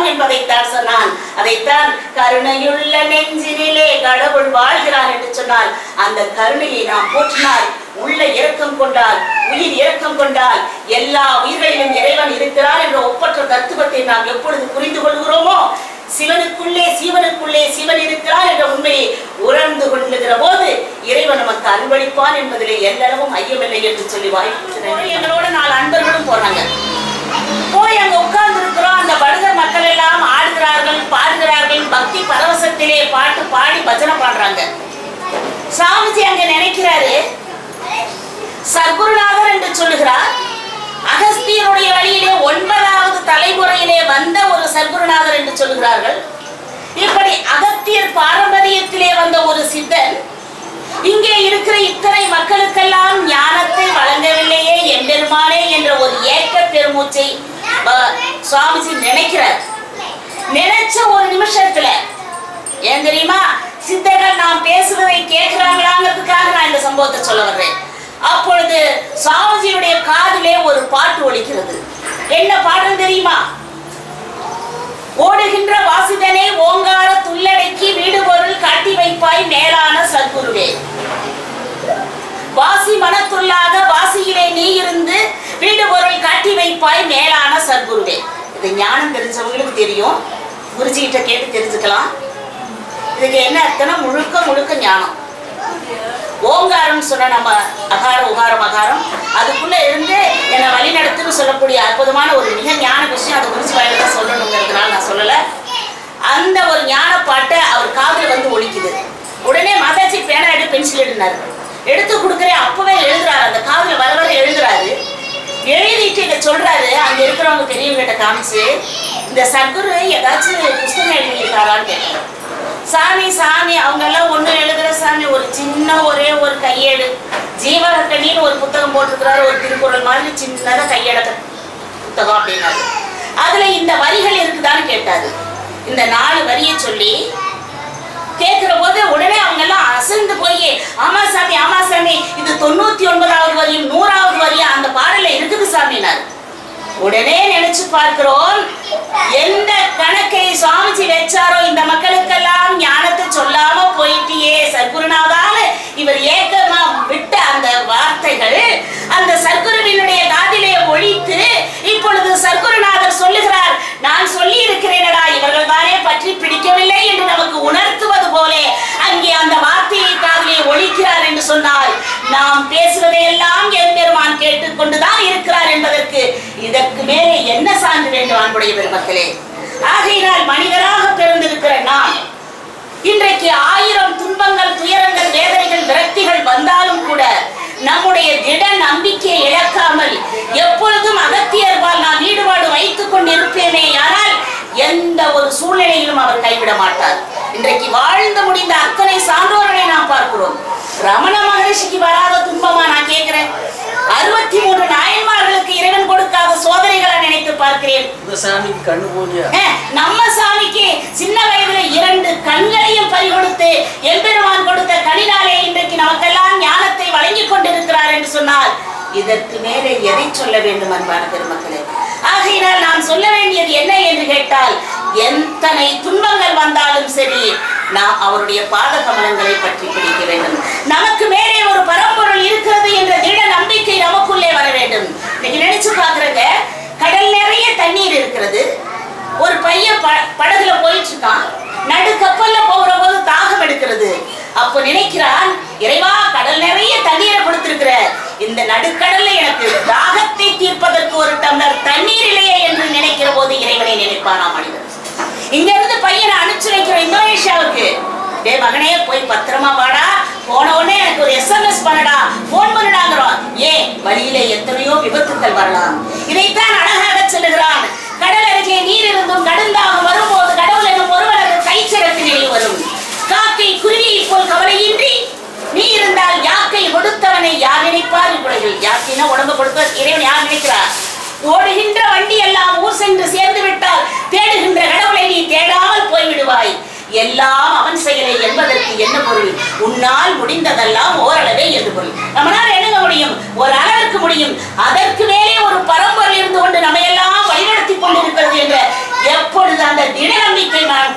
சொன்னான் அதைத்தான் கருணையுள்ள நெஞ்சினிலே கடவுள் வாழ்கிறார் என்று சொன்னால் அந்த கருணையை நாம் போற்றினால் உள்ள இரக்கம் கொண்டால் உயிர் இரக்கம் கொண்டால் எல்லா உயிர்களிலும் இறைவன் இருக்கிறார் என்ற ஒப்பற்ற தத்துவத்தை நாம் எப்பொழுது புரிந்து கொள்கிறோமோ சிவனுக்குள்ளே சீவனுக்குள்ளே சிவன் இருக்கிறார் என்ற உண்மையை உணர்ந்து கொள்ளுகிற போது இறைவன் நமக்கு அன்பளிப்பான் என்பதிலே எல்லளவும் ஐயமில்லை என்று சொல்லி வாய்ப்பு எங்களோட நாலு அன்பர்களும் போனாங்க போய் அங்க உட்கார்ந்து இருக்கிறோம் அந்த படுகர் மக்கள் எல்லாம் ஆடுகிறார்கள் பாடுகிறார்கள் பக்தி பரவசத்திலே பாட்டு பாடி பஜனை பாடுறாங்க சாமிஜி அங்க நினைக்கிறாரு சர்க்குருநாதர் என்று சொல்லுகிறார் அகஸ்தியருடைய வழியிலே ஒன்பதாவது தலைமுறையிலே வந்த ஒரு சர்க்குருநாதர் என்று சொல்லுகிறார்கள் இப்படி அகத்தியர் பாரம்பரியத்திலே வந்த ஒரு சித்தன் இங்கே இருக்கிற இத்தனை மக்களுக்கெல்லாம் ஞானத்தை வழங்கவில்லையே எம்பெருமானே என்ற ஒரு ஏக்க பெருமூச்சை ப- சுவாமிஜி நினைக்கிறார் நினைச்ச ஒரு நிமிஷத்துல ஏன் தெரியுமா சித்தர்கள் நாம் பேசுவதை கேட்கிறாங்களாங்கிறதுக்காக நான் இந்த சம்பவத்தை சொல்ல வர்றேன் அப்பொழுது சுவாமிஜியுடைய காதிலே ஒரு பாட்டு ஒலிக்கிறது என்ன பாடல் தெரியுமா ஓடுகின்ற வாசிதனை ஓங்கார துள்ளடக்கி வீடு பொருள் காட்டி வைப்பாய் மேலான சத்குருவே வாசி மனத்துள்ளாக வாசியிலே நீ இருந்து வீடு பொருள் காட்டி வைப்பாய் மேலான சத்குருவே இது ஞானம் தெரிஞ்சவங்களுக்கு தெரியும் குருஜிகிட்ட கேட்டு தெரிஞ்சுக்கலாம் இதுக்கு என்ன அர்த்தம்னா முழுக்க முழுக்க ஞானம் ஓங்காரம் சொன்ன நம்ம அகாரம் உகாரம் அகாரம் அதுக்குள்ள இருந்து என்னை வழி நடத்துன்னு சொல்லக்கூடிய அற்புதமான ஒரு மிக ஞான விஷயம் அதை குறிச்சு வாயில தான் சொல்லணுங்கிறதுனால நான் சொல்லல அந்த ஒரு ஞான பாட்டை அவர் காதுல வந்து ஒலிக்குது உடனே மாதாஜி பேனா எடுத்து பென்சில் எடுனாரு எடுத்து கொடுக்குறேன் அப்பவே எழுதுறாரு அந்த காதுல வர வர எழுதுறாரு எழுதிட்டு இதை சொல்றாரு அங்க இருக்கிறவங்க பெரியவங்கிட்ட காமிச்சு இந்த சத்குரு ஏதாச்சும் புஸ்தகம் எழுதியிருக்காரான்னு கேட்டாரு சாமி சாமி அவங்க எல்லாம் ஒண்ணு எழுதுற சாமி ஒரு சின்ன ஒரே ஒரு கையேடு ஜீவகக்கணின்னு ஒரு புத்தகம் போட்டிருக்கிறாரு ஒரு திருக்குறள் மாதிரி சின்னதா கையேட புத்தகம் அப்படின்னாரு அதுல இந்த வரிகள் இருக்குதான்னு கேட்டாரு இந்த நாலு வரியை சொல்லி கேட்கிற போது உடனே அவங்க எல்லாம் அசந்து போய் ஆமா சாமி ஆமா சாமி இது தொண்ணூத்தி ஒன்பதாவது வரியும் நூறாவது வரியும் அந்த பாடல்ல இருக்குது சாமினார் உடனே நினைச்சு பார்க்கிறோம் எந்த கணக்கை சுவாமிஜி வச்சாரோ இந்த மக்களுக்கெல்லாம் ஞானத்தை சொல்லாம போயிட்டியே சர்க்குருநாதான இவர் ஏக்கமா விட்ட அந்த வார்த்தைகள் அந்த சர்க்குருவினுடைய காதிலே ஒழித்து இப்பொழுது சர்க்குருநாதர் சொல்லுகிறார் நான் சொல்லி இருக்கிறேனடா இவர்கள் தானே பற்றி பிடிக்கவில்லை என்று நமக்கு உணர்த்துவது போலே அங்கே அந்த வார்த்தையை காதிலே ஒழிக்கிறார் என்று சொன்னால் நாம் பேசுவதையெல்லாம் எம்பெருமான் கேட்டுக்கொண்டுதான் இருக்கிறார் என்பதற்கு இதற்கு மேலே என்ன சான்று வேண்டும் அன்புடைய பெருமக்களே ஆகையினால் மனிதராக பிறந்திருக்கிற நாம் இன்றைக்கு ஆயிரம் துன்பங்கள் துயரங்கள் வேதனைகள் விரக்திகள் வந்தாலும் கூட நம்முடைய திட நம்பிக்கையை இழக்காமல் எப்பொழுதும் அகத்தியர்பால் நாம் ஈடுபாடு வைத்துக் கொண்டிருப்பேனே ஆனால் எந்த ஒரு சூழ்நிலையிலும் அவர் கைவிட மாட்டார் இன்றைக்கு வாழ்ந்து முடிந்த அத்தனை சான்றோர்களை நாம் பார்க்கிறோம் ரமண மகரிஷிக்கு வராத துன்பமா நான் கேட்கிறேன் அறுபத்தி மூன்று நாயன்மார்களுக்கு இறைவன் கொடுக்காத சோதனைகளை நினைத்து பார்க்கிறேன் இந்த சாமிக்கு கண்ணு போலியா அஹ், நம்ம சாமிக்கு சின்ன வயதுல இரண்டு கண்களையும் பறிகொடுத்து எம்பெருமான் கொடுத்த கனினாலே இன்றைக்கு நமக்கெல்லாம் ஞானத்தை வழங்கி கொண்டிருக்கிறார் என்று சொன்னால் இதற்கு மேலே எதை சொல்ல வேண்டும் அன்பான பெருமக்களே ஆகையினால் நாம் சொல்ல வேண்டியது என்ன என்று கேட்டால் எத்தனை துன்பங்கள் வந்தாலும் சரி நாம் அவருடைய பாத கமலங்களை பற்றி பிடிக்க வேண்டும் நமக்கு மேலே ஒரு பரம்பொருள் இருக்கிறது என்ற திட நம்பிக்கை நமக்குள்ளே வர வேண்டும் இன்னைக்கு நினைச்சு பாக்குறங்க கடல் நிறைய தண்ணீர் இருக்கிறது ஒரு பையன் ப- படகுல போயிட்டு இருக்கான் நடு கப்பல்ல போகிற போது தாகம் எடுக்கிறது அப்போ நினைக்கிறான் இறைவா கடல் நிறைய தண்ணீரை கொடுத்திருக்கிற இந்த நடுக்கடல்ல எனக்கு தாகத்தை தீர்ப்பதற்கு ஒரு டம்ளர் தண்ணீர் இல்லையே என்று நினைக்கிற போது இறைவனை நினைப்பானா மனிதன் இங்க இருந்து பையனை அனுப்பிச்சு வைக்கிறோம் இந்தோனேஷியாவுக்கு டேய் மகனே போய் பத்திரமா வாடா போன உடனே எனக்கு ஒரு எஸ்எம்எஸ் பண்ணடா போன் பண்ணடாங்கிறோம் ஏன் வழியில எத்தனையோ விபத்துக்கள் வரலாம் இதைத்தான் அழகாக சொல்லுகிறான் கடல் அருகே நீர் இருந்தும் கடந்தாக வரும்போது கடவுள் எனும் ஒருவனது கைச்சிறத்து நிலை வரும் காக்கை குருவியை போல் கவலையின்றி நீ இருந்தால் யாக்கை கொடுத்தவனை யார் நினைப்பார் இவ்வுலகில் யாக்கைனா உடம்பு கொடுத்த இறைவன் யார் நினைக்கிறார் ஓடுகின்ற வண்டி எல்லாம் ஊர் சென்று சேர்ந்து விட்டால் தேடுகின்ற கடவுளை நீ தேடாமல் போய்விடுவாய் எல்லாம் அவன் செயலை என்பதற்கு என்ன பொருள் உன்னால் முடிந்ததெல்லாம் ஓரளவே என்று பொருள் நம்மளால என்னங்க முடியும் ஒரு அளவுக்கு முடியும் அதற்கு மேலே ஒரு பரம்பொருள் இருந்து கொண்டு நம்ம எல்லாம் வழிநடத்தி கொண்டிருக்கிறது என்ற எப்பொழுது அந்த திட நம்பிக்கை நாம்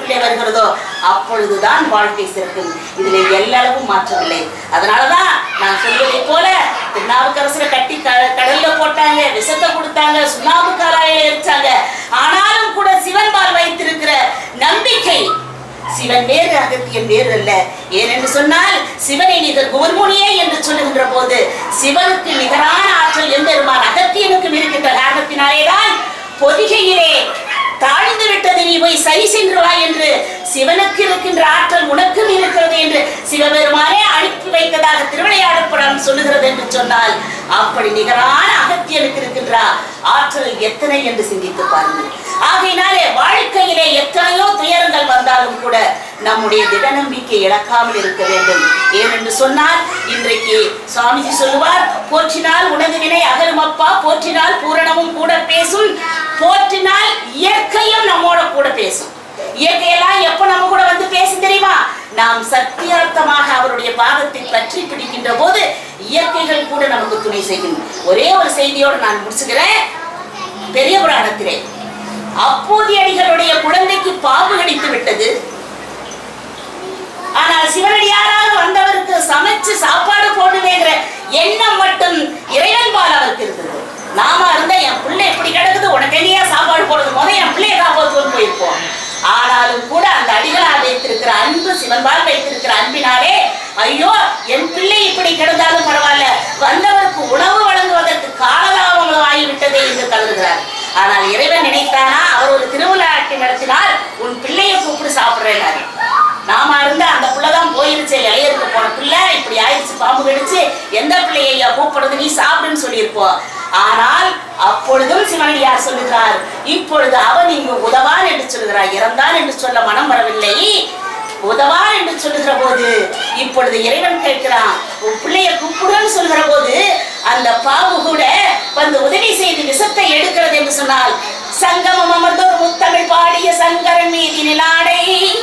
அப்பொழுதுதான் வாழ்க்கை சிறக்கும் இதுல எல்லளவும் மாற்றமில்லை அதனாலதான் நான் சொல்வதை போல திருநாவுக்கரசரை கட்டி க- கடல்ல போட்டாங்க விஷத்தை கொடுத்தாங்க சுண்ணாம்பு காராயில எரிச்சாங்க ஆனாலும் கூட சிவன்பால் வைத்திருக்கிற நம்பிக்கை சிவன் வேறு அகத்தியன் வேறு அல்ல ஏனென்று சொன்னால் சிவனை நிகர் குவர்முனியே என்று சொல்லுகின்ற போது சிவனுக்கு நிகரான ஆற்றல் எம்பெருமான் அகத்தியனுக்கும் இருக்கின்ற காரணத்தினாலேதான் பொதிகையிலே தாழ்ந்து விட்டது நீ போய் சரி சென்று வா என்று சிவனுக்கு இருக்கின்ற ஆற்றல் உனக்கும் இருக்கிறது என்று சிவபெருமானே அனுப்பி வைத்ததாக திருவிளையாடப்படம் சொல்லுகிறது என்று சொன்னால் அப்படி நிகரான அகத்தியனுக்கு இருக்கின்ற ஆற்றல் எத்தனை என்று சிந்தித்து பாருங்கள் ஆகையினாலே வாழ்க்கையிலே எத்தனையோ துயரங்கள் வந்தாலும் கூட நம்முடைய திட நம்பிக்கை இழக்காமல் இருக்க வேண்டும் ஏனென்று சொன்னால் இன்றைக்கு சுவாமிஜி சொல்லுவார் போற்றினால் உனது வினை அகருமப்பா போற்றினால் பூரணமும் கூட பேசும் போற்றினால் இயற்கையும் நம்மோட கூட பேசும் இயற்கையெல்லாம் எப்ப நம்ம கூட வந்து பேசும் தெரியுமா நாம் சத்தியார்த்தமாக அவருடைய பாதத்தை பற்றி பிடிக்கின்ற போது இயற்கைகள் கூட நமக்கு துணை செய்யும் ஒரே ஒரு செய்தியோடு நான் முடிச்சுக்கிறேன் பெரிய புராணத்திலே அப்போதியடிகளுடைய குழந்தைக்கு பாம்பு கடித்து விட்டது ஆனால் சிவனடியாராக வந்தவருக்கு சமைச்சு சாப்பாடு போடுவேங்கிற எண்ணம் மட்டும் இறைவன் பால் அவருக்கு இருந்தது நாம இருந்தா என் பிள்ளை எப்படி கிடக்குது உனக்கு என்னையா சாப்பாடு போடுறது முத என் பிள்ளைய காப்பாற்றுவோம் போயிருப்போம் ஆனாலும் கூட அந்த அடிகளார் வைத்திருக்கிற அன்பு சிவன்பால் வைத்திருக்கிற அன்பினாலே ஐயோ என் பிள்ளை இப்படி கிடந்தாலும் பரவாயில்ல வந்தவருக்கு உணவு வழங்குவதற்கு காலதாமதம் ஆகிவிட்டதே என்று கருதுகிறார் ஆனால் இறைவன் நினைத்தானா அவர் ஒரு திருவிழாட்டை நடத்தினால் உன் பிள்ளையை கூப்பிட்டு சாப்பிடுறேன் நாம இருந்தா அந்த பிள்ளைதான் போயிருச்சு இளையருக்கு போன பிள்ளை இப்படி ஆயிடுச்சு பாம்பு கடிச்சு எந்த பிள்ளைய கூப்பிடுறது நீ சாப்பிடுன்னு சொல்லியிருப்போம் ஆனால் அப்பொழுதும் சிவனடியார் சொல்லுகிறார் இப்பொழுது அவன் இங்கு உதவான் என்று சொல்கிறார் இறந்தான் என்று சொல்ல மனம் வரவில்லை உதவான் என்று சொல்லுகிற போது இப்பொழுது இறைவன் கேட்கிறான் உன் பிள்ளைய கூப்பிடுன்னு சொல்கிற போது அந்த பாவு கூட வந்து உதவி செய்து விஷத்தை எடுக்கிறது என்று சொன்னால் சங்கமம் அமர்ந்தோர் முத்தமிழ் பாடிய சங்கரன் மீதி நிலாடை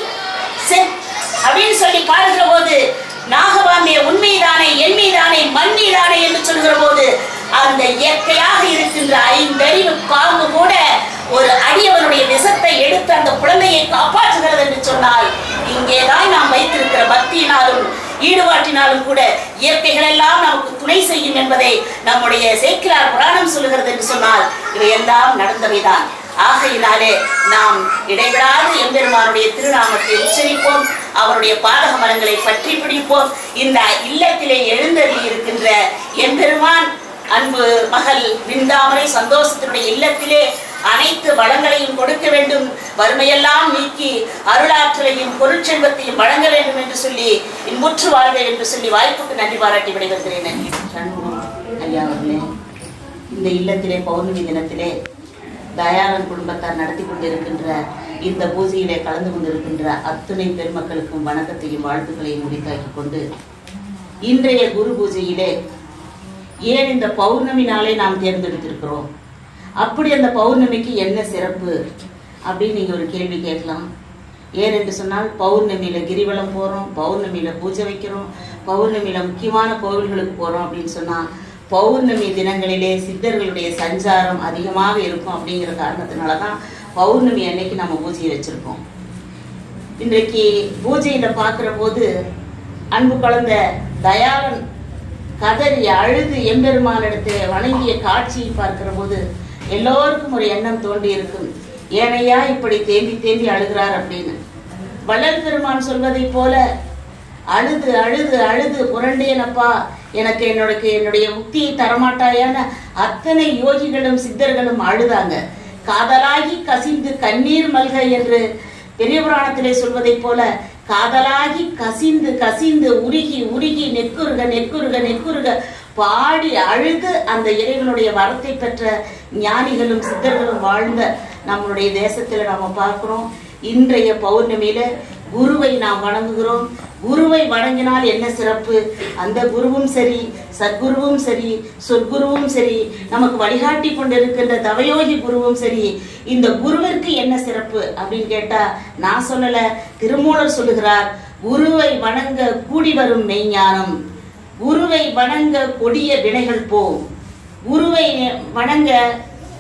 செ- அப்படின்னு சொல்லி பாடுகிற போது நாகபாம்பிய உண்மைதானே என் மீதானே மண் மீதானே என்று சொல்கிற போது அந்த இயற்கையாக இருக்கின்ற ஐந்தறிவு பாம்பு கூட ஒரு அடியவனுடைய விஷத்தை எடுத்து அந்த குழந்தையை காப்பாற்றுகிறது என்று சொன்னால் இங்கேதான் நாம் வைத்திருக்கிற பக்தியினாலும் ஈடுபாட்டினாலும் கூட இயற்கைகள் எல்லாம் நமக்கு துணை செய்யும் என்பதை நம்முடைய சேக்கிரார் புராணம் சொல்லுகிறது என்று சொன்னால் இவையெல்லாம் நடந்தவைதான் ஆகையினாலே நாம் இடைவிடாது எம்பெருமானுடைய திருநாமத்தை உச்சரிப்போம் அவருடைய பாதக மரங்களை பற்றி பிடிப்போம் இந்த இல்லத்திலே எழுந்தருளி இருக்கின்ற எம்பெருமான் அன்பு மகள் விந்தாமரை சந்தோஷத்தினுடைய இல்லத்திலே அனைத்து வளங்களையும் கொடுக்க வேண்டும் வறுமையெல்லாம் நீக்கி அருளாற்றலையும் பொருட்செல்வத்தையும் வழங்க வேண்டும் என்று சொல்லி இன்புற்று வாழ்க என்று சொல்லி வாய்ப்புக்கு நன்றி பாராட்டி விடைபெறுகிறேன் நன்றி சண்முகம் ஐயா அவர்களே இந்த இல்லத்திலே பௌர்ணமி தினத்திலே தயாளன் குடும்பத்தார் நடத்தி கொண்டிருக்கின்ற இந்த பூஜையிலே கலந்து கொண்டிருக்கின்ற அத்துணை பெருமக்களுக்கும் வணக்கத்தையும் வாழ்த்துக்களையும் முடித்தாக்கி கொண்டு இன்றைய குரு பூஜையிலே ஏன் இந்த பௌர்ணமி நாளை நாம் தேர்ந்தெடுத்திருக்கிறோம் அப்படி அந்த பௌர்ணமிக்கு என்ன சிறப்பு அப்படின்னு நீங்க ஒரு கேள்வி கேட்கலாம் ஏன் என்று சொன்னால் பௌர்ணமியில கிரிவலம் போறோம் பௌர்ணமியில பூஜை வைக்கிறோம் பௌர்ணமியில முக்கியமான கோவில்களுக்கு போறோம் அப்படின்னு சொன்னா பௌர்ணமி தினங்களிலே சித்தர்களுடைய சஞ்சாரம் அதிகமாக இருக்கும் அப்படிங்கிற காரணத்தினால தான் பௌர்ணமி அன்னைக்கு நம்ம பூஜையை வச்சிருக்கோம் இன்றைக்கு பூஜையில பார்க்கிற போது அன்பு குழந்தை தயாளன் கதறி அழுது எம்பெருமானிடத்தில் வணங்கிய காட்சியை பார்க்கிற போது எல்லோருக்கும் ஒரு எண்ணம் தோண்டி இருக்கும் ஏனையா இப்படி தேம்பி தேம்பி அழுகிறார் அப்படின்னு வள்ளல் பெருமான் சொல்வதைப் போல அழுது அழுது அழுது புரண்டேனப்பா எனக்கு என்னோட என்னுடைய முக்தியை தரமாட்டாயான அத்தனை யோகிகளும் சித்தர்களும் அழுதாங்க காதலாகி கசிந்து கண்ணீர் மல்க என்று பெரிய புராணத்திலே சொல்வதைப் போல காதலாகி கசிந்து கசிந்து உருகி உருகி நெக்குருக நெக்குருக நெக்குருக பாடி அழுது அந்த இறைவனுடைய வரத்தை பெற்ற ஞானிகளும் சித்தர்களும் வாழ்ந்த நம்மளுடைய தேசத்துல நாம பார்க்கிறோம் இன்றைய பௌர்ணமியில குருவை நாம் வணங்குகிறோம் குருவை வணங்கினால் என்ன சிறப்பு அந்த குருவும் சரி சத்குருவும் சரி சொற்குருவும் சரி நமக்கு வழிகாட்டி கொண்டிருக்கின்ற தவயோகி குருவும் சரி இந்த குருவிற்கு என்ன சிறப்பு அப்படின்னு கேட்டா நான் சொல்லல திருமூலர் சொல்லுகிறார் குருவை வணங்க கூடி வரும் மெய்ஞானம் குருவை வணங்க கொடிய வினைகள் போ குருவை வணங்க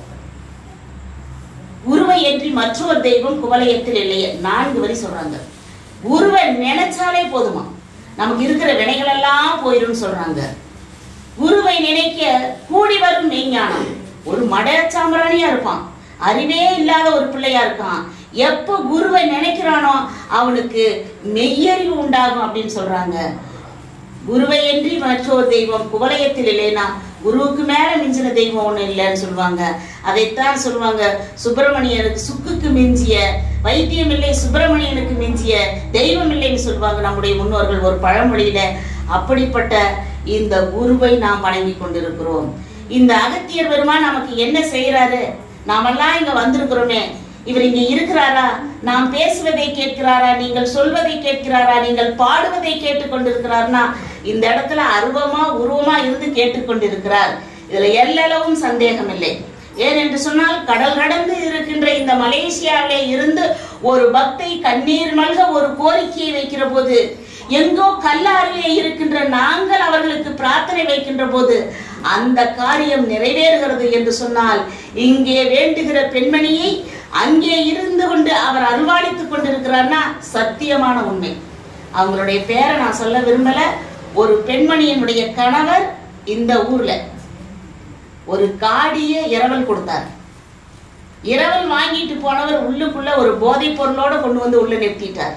குருவை என்று மற்றொரு தெய்வம் குவலயத்தில் இல்லையே நான்கு வரி சொல்றாங்க குருவை நினைச்சாலே போதுமா நமக்கு இருக்கிற வினைகள் எல்லாம் போயிடும் சொல்றாங்க குருவை நினைக்க கூடி வரும் மெய்ஞானம் ஒரு மடச்சாம்பிராணியா இருப்பான் அறிவே இல்லாத ஒரு பிள்ளையா இருக்கான் எப்ப குருவை நினைக்கிறானோ அவனுக்கு மெய்யறிவு உண்டாகும் அப்படின்னு சொல்றாங்க குருவை என்று மற்றொரு தெய்வம் குவலயத்தில் இல்லைன்னா குருவுக்கு மேல மிஞ்சின தெய்வம் ஒண்ணு இல்லைன்னு சொல்லுவாங்க அதைத்தான் சொல்லுவாங்க சுப்பிரமணியனுக்கு சுக்குக்கு மிஞ்சிய வைத்தியம் இல்லை சுப்பிரமணியனுக்கு மிஞ்சிய தெய்வம் இல்லைன்னு சொல்லுவாங்க நம்முடைய முன்னோர்கள் ஒரு பழமொழியில அப்படிப்பட்ட இந்த குருவை நாம் வணங்கி கொண்டிருக்கிறோம் இந்த அகத்தியர் பெருமான் நமக்கு என்ன செய்யறாரு நாமெல்லாம் இங்க வந்திருக்கிறோமே இவர் இங்க இருக்கிறாரா நாம் பேசுவதை கேட்கிறாரா நீங்கள் சொல்வதை கேட்கிறாரா நீங்கள் பாடுவதை கேட்டுக்கொண்டிருக்கிறார்னா இந்த இடத்துல அருவமா உருவமா இருந்து கேட்டுக்கொண்டிருக்கிறார் இதுல எல்லளவும் சந்தேகம் இல்லை ஏனென்று சொன்னால் கடல் கடந்து இருக்கின்ற இந்த மலேசியாவிலே இருந்து ஒரு பக்தை கண்ணீர் மல்க ஒரு கோரிக்கையை வைக்கிற போது எங்கோ கல்லாரிலே இருக்கின்ற நாங்கள் அவர்களுக்கு பிரார்த்தனை வைக்கின்ற போது அந்த காரியம் நிறைவேறுகிறது என்று சொன்னால் இங்கே வேண்டுகிற பெண்மணியை அங்கே இருந்து கொண்டு அவர் அருள்வாளித்துக் கொண்டிருக்கிறார்னா சத்தியமான உண்மை அவங்களுடைய பேரை நான் சொல்ல விரும்பல ஒரு பெண்மணியினுடைய கணவர் இந்த ஊர்ல ஒரு காடிய இரவல் கொடுத்தார் இரவல் வாங்கிட்டு போனவர் உள்ளுக்குள்ள ஒரு போதைப் பொருளோட கொண்டு வந்து உள்ள நிறுத்திட்டார்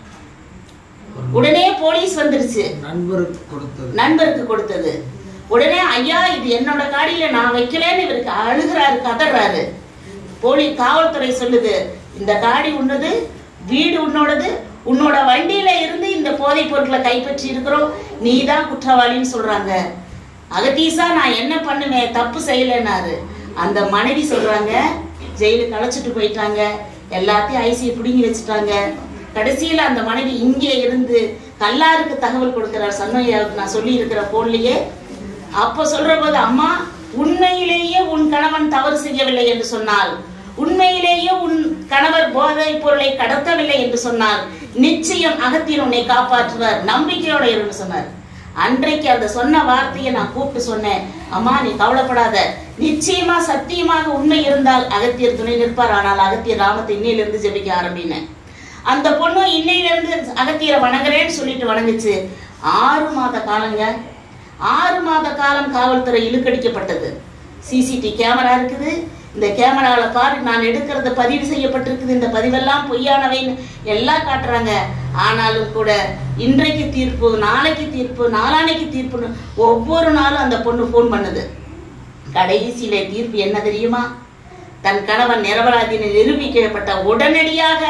உடனே போலீஸ் வந்துருச்சு நண்பருக்கு கொடுத்தது நண்பருக்கு கொடுத்தது உடனே ஐயா இது என்னோட காடியில நான் வைக்கலன்னு இவருக்கு அழுகிறாரு கதறாரு போலி காவல்துறை சொல்லுது இந்த காடி உன்னது வீடு உன்னோடது உன்னோட வண்டியில இருந்து இந்த போதைப் பொருட்களை கைப்பற்றி இருக்கிறோம் நீ தான் குற்றவாளின்னு சொல்றாங்க அகத்தீசா நான் என்ன பண்ணுவேன் தப்பு செய்யலைன்னாரு அந்த மனைவி சொல்றாங்க ஜெயிலுக்கு அழைச்சிட்டு போயிட்டாங்க எல்லாத்தையும் ஐசி பிடுங்கி வச்சுட்டாங்க கடைசியில அந்த மனைவி இங்கே இருந்து கல்லாருக்கு தகவல் கொடுக்கிறார் சண்மையாவுக்கு நான் சொல்லி இருக்கிற போன்லயே அப்ப சொல்ற போது அம்மா உண்மையிலேயே உன் கணவன் தவறு செய்யவில்லை என்று சொன்னால் உண்மையிலேயே உன் கணவர் போதைப் பொருளை கடத்தவில்லை என்று சொன்னால் நிச்சயம் அகத்தியன் உன்னை காப்பாற்றுவார் நம்பிக்கையோட இருன்னு சொன்னார் அன்றைக்கு அந்த சொன்ன வார்த்தையை நான் கூப்பிட்டு சொன்னேன் அம்மா நீ கவலைப்படாத நிச்சயமா சத்தியமாக உண்மை இருந்தால் அகத்தியர் துணை நிற்பார் ஆனால் அகத்தியர் ராமத்தை இன்னையிலிருந்து ஜெபிக்க ஆரம்பினேன் அந்த பொண்ணு இன்னையிலிருந்து அகத்தியரை வணங்குறேன்னு சொல்லிட்டு வணங்குச்சு ஆறு மாத காலங்க ஆறு மாத காலம் காவல்துறை இழுக்கடிக்கப்பட்டது சிசிடி கேமரா இருக்குது இந்த கேமராவில் பாரு நான் எடுக்கிறது பதிவு செய்யப்பட்டிருக்குது இந்த பதிவெல்லாம் பொய்யானவைன்னு எல்லாம் காட்டுறாங்க ஆனாலும் கூட இன்றைக்கு தீர்ப்பு நாளைக்கு தீர்ப்பு நாளானைக்கு தீர்ப்புன்னு ஒவ்வொரு நாளும் அந்த பொண்ணு ஃபோன் பண்ணுது கடைசியில தீர்ப்பு என்ன தெரியுமா தன் கணவன் நிரபராதின்னு நிரூபிக்கப்பட்ட உடனடியாக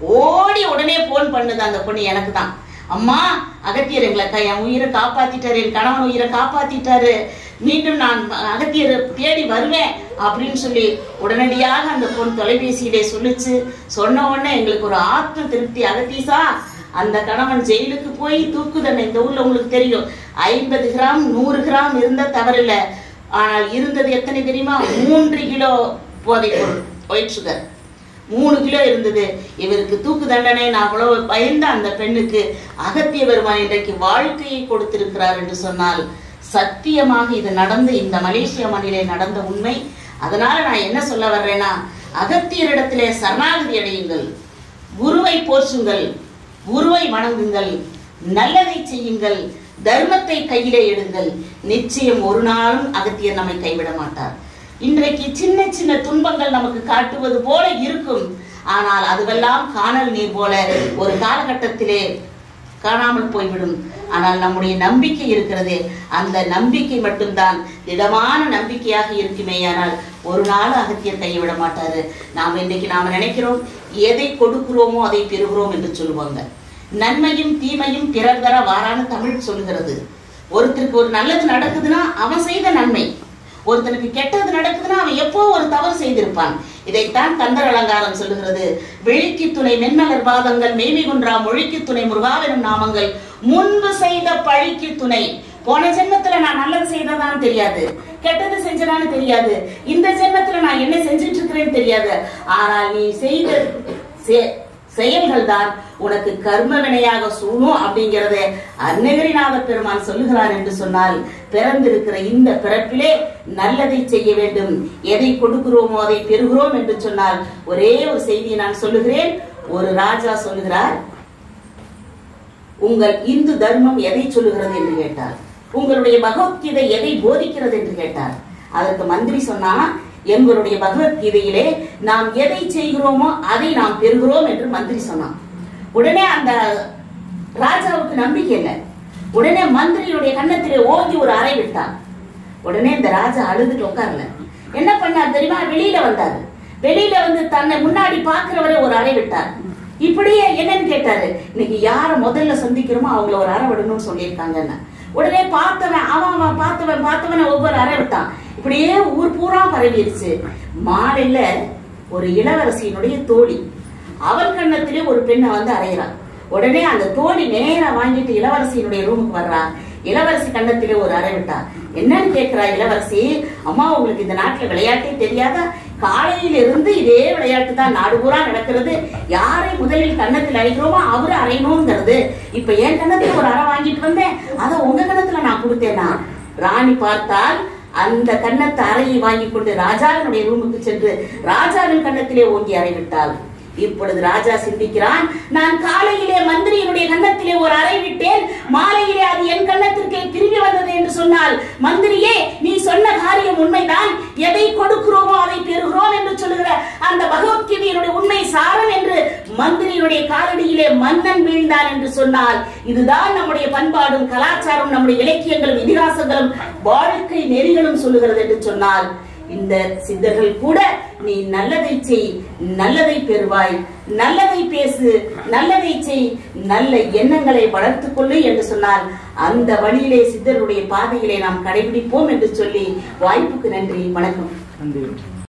ஓடி உடனே போன் பண்ணுது அந்த பொண்ணு எனக்கு தான் அம்மா அகத்தியர் எங்களை க- என் உயிரை காப்பாத்திட்டாரு என் கணவன் உயிரை காப்பாத்திட்டாரு மீண்டும் நான் அகத்தியரை தேடி வருவேன் அப்படின்னு சொல்லி உடனடியாக அந்த பொண்ணு தொலைபேசியிலே சொல்லுச்சு சொன்ன உடனே எங்களுக்கு ஒரு ஆத்ம திருப்தி அகத்தீசா அந்த கணவன் ஜெயிலுக்கு போய் தூக்கு தண்டனை இந்த ஊர்ல உங்களுக்கு தெரியும் ஐம்பது கிராம் நூறு கிராம் இருந்த தவறில்ல ஆனால் இருந்தது எத்தனை தெரியுமா மூன்று கிலோ போதைப் பொருள் ஒயிட் சுகர் மூணு கிலோ இருந்தது இவருக்கு தூக்கு தண்டனை நான் அவ்வளவு பயந்த அந்த பெண்ணுக்கு அகத்திய பெருமான் இன்றைக்கு வாழ்க்கையை கொடுத்திருக்கிறார் என்று சொன்னால் சத்தியமாக இது நடந்து இந்த மலேசியா மண்ணிலே நடந்த உண்மை அதனால நான் என்ன சொல்ல வர்றேன்னா அகத்தியரிடத்திலே சரணாகதி அடையுங்கள் குருவை போற்றுங்கள் குருவை வணங்குங்கள் நல்லதை செய்யுங்கள் தர்மத்தை கையிலே எடுங்கள் நிச்சயம் ஒரு நாளும் அகத்தியர் நம்மை கைவிட மாட்டார் இன்றைக்கு சின்ன சின்ன துன்பங்கள் நமக்கு காட்டுவது போல இருக்கும் ஆனால் அதுவெல்லாம் காணல் நீர் போல ஒரு காலகட்டத்திலே காணாமல் போய்விடும் ஆனால் நம்முடைய நம்பிக்கை இருக்கிறதே அந்த நம்பிக்கை மட்டும்தான் திடமான நம்பிக்கையாக இருக்குமேயானால் ஒரு நாள் அகத்தியர் கைவிட மாட்டாரு நாம் இன்றைக்கு நாம நினைக்கிறோம் எதை கொடுக்கிறோமோ அதை பெறுகிறோம் என்று சொல்லுவாங்க நன்மையும் தீமையும் பிறர் தர வாரான்னு தமிழ் சொல்லுகிறது ஒருத்தருக்கு ஒரு நல்லது நடக்குதுன்னா அவன் செய்த நன்மை ஒருத்தனுக்கு கெட்டது நடக்குதுன்னா அவன் எப்போ ஒரு தவறு செய்திருப்பான் இதைத்தான் கந்தர் அலங்காரம் சொல்லுகிறது விழிக்கு துணை மென்மலர் பாதங்கள் மேவி குன்றா மொழிக்கு துணை முருகாவெனும் நாமங்கள் முன்பு செய்த பழிக்கு துணை போன ஜென்மத்துல நான் நல்லது செய்ததான்னு தெரியாது கெட்டது செஞ்சதான்னு தெரியாது இந்த ஜென்மத்துல நான் என்ன செஞ்சுட்டு இருக்கிறேன்னு தெரியாது ஆனால் நீ செய்த செ- செயல்கள் தான் உனக்கு கர்ம வினையாக சூழும் அப்படிங்கறத அன்னகிரிநாத பெருமான் சொல்லுகிறார் என்று சொன்னால் பிறந்திருக்கிற இந்த பிறப்பிலே நல்லதை செய்ய வேண்டும் எதை கொடுக்கிறோமோ அதை பெறுகிறோம் என்று சொன்னால் ஒரே ஒரு செய்தியை நான் சொல்லுகிறேன் ஒரு ராஜா சொல்லுகிறார் உங்கள் இந்து தர்மம் எதை சொல்லுகிறது என்று கேட்டார் உங்களுடைய பகவத்கீதை எதை போதிக்கிறது என்று கேட்டார் அதற்கு மந்திரி சொன்னா எங்களுடைய பகவத்கீதையிலே நாம் எதை செய்கிறோமோ அதை நாம் பெறுகிறோம் என்று மந்திரி சொன்னான் உடனே அந்த ராஜாவுக்கு நம்பிக்கை இல்லை உடனே மந்திரியுடைய கன்னத்திலே ஓங்கி ஒரு அறை விட்டார் உடனே இந்த ராஜா அழுதுட்டு உட்கார்ல என்ன பண்ணார் தெரியுமா வெளியில வந்தாரு வெளியில வந்து தன்னை முன்னாடி பாக்குறவரை ஒரு அறை விட்டார் இப்படியே என்னன்னு கேட்டாரு இன்னைக்கு யார முதல்ல சந்திக்கிறோமோ அவங்கள ஒரு அறை விடணும்னு சொல்லியிருக்காங்கன்னு உடனே பார்த்தவன் அவன் அவன் பார்த்தவன் பார்த்தவன ஒவ்வொரு அறை விட்டான் இப்படியே ஊர் பூரா பரவிடுச்சு மாலையில ஒரு இளவரசியினுடைய தோழி அவள் கண்ணத்திலே ஒரு பெண்ணை வந்து அறையிறான் உடனே அந்த தோழி நேரா வாங்கிட்டு இளவரசியினுடைய ரூமுக்கு வர்றா இளவரசி கண்ணத்திலே ஒரு அறை விட்டா என்னன்னு கேக்குறா இளவரசி அம்மா உங்களுக்கு இந்த நாட்டுல விளையாட்டே தெரியாதா காலையில இருந்து இதே விளையாட்டு தான் நாடு பூரா நடக்கிறது யாரை முதலில் கன்னத்தில் அறைகிறோமோ அவரு அறையணுங்கிறது இப்ப என் கன்னத்துல ஒரு அறை வாங்கிட்டு வந்தேன் அதை உங்க கன்னத்துல நான் கொடுத்தேனா ராணி பார்த்தால் அந்த கன்னத்து அறையை வாங்கி கொண்டு ராஜாவினுடைய ரூமுக்கு சென்று ராஜாவின் கன்னத்திலே ஓங்கி அறை விட்டாள் இப்பொழுது ராஜா சிந்திக்கிறான் நான் காலையிலே மந்திரியினுடைய கன்னத்திலே ஒரு அறை விட்டேன் மாலையிலே அது என் கன்னத்திற்கே திரும்பி வந்தது என்று சொன்னால் மந்திரியே நீ சொன்ன காரியம் உண்மைதான் எதை கொடுக்கிறோமோ அதை பெறுகிறோம் என்று சொல்லுகிற அந்த பகவத்கீதையினுடைய உண்மை சாரன் என்று மந்திரியினுடைய காலடியிலே மன்னன் வீழ்ந்தான் என்று சொன்னால் இதுதான் நம்முடைய பண்பாடும் கலாச்சாரம் நம்முடைய இலக்கியங்களும் இதிகாசங்களும் வாழ்க்கை நெறிகளும் சொல்லுகிறது என்று சொன்னால் இந்த சித்தர்கள் கூட நீ நல்லதை செய் நல்லதை பெறுவாய் நல்லதை பேசு நல்லதை செய் நல்ல எண்ணங்களை வளர்த்துக் கொள்ளு என்று சொன்னால் அந்த வழியிலே சித்தருடைய பாதையிலே நாம் கடைபிடிப்போம் என்று சொல்லி வாய்ப்புக்கு நன்றி வணக்கம் நன்றி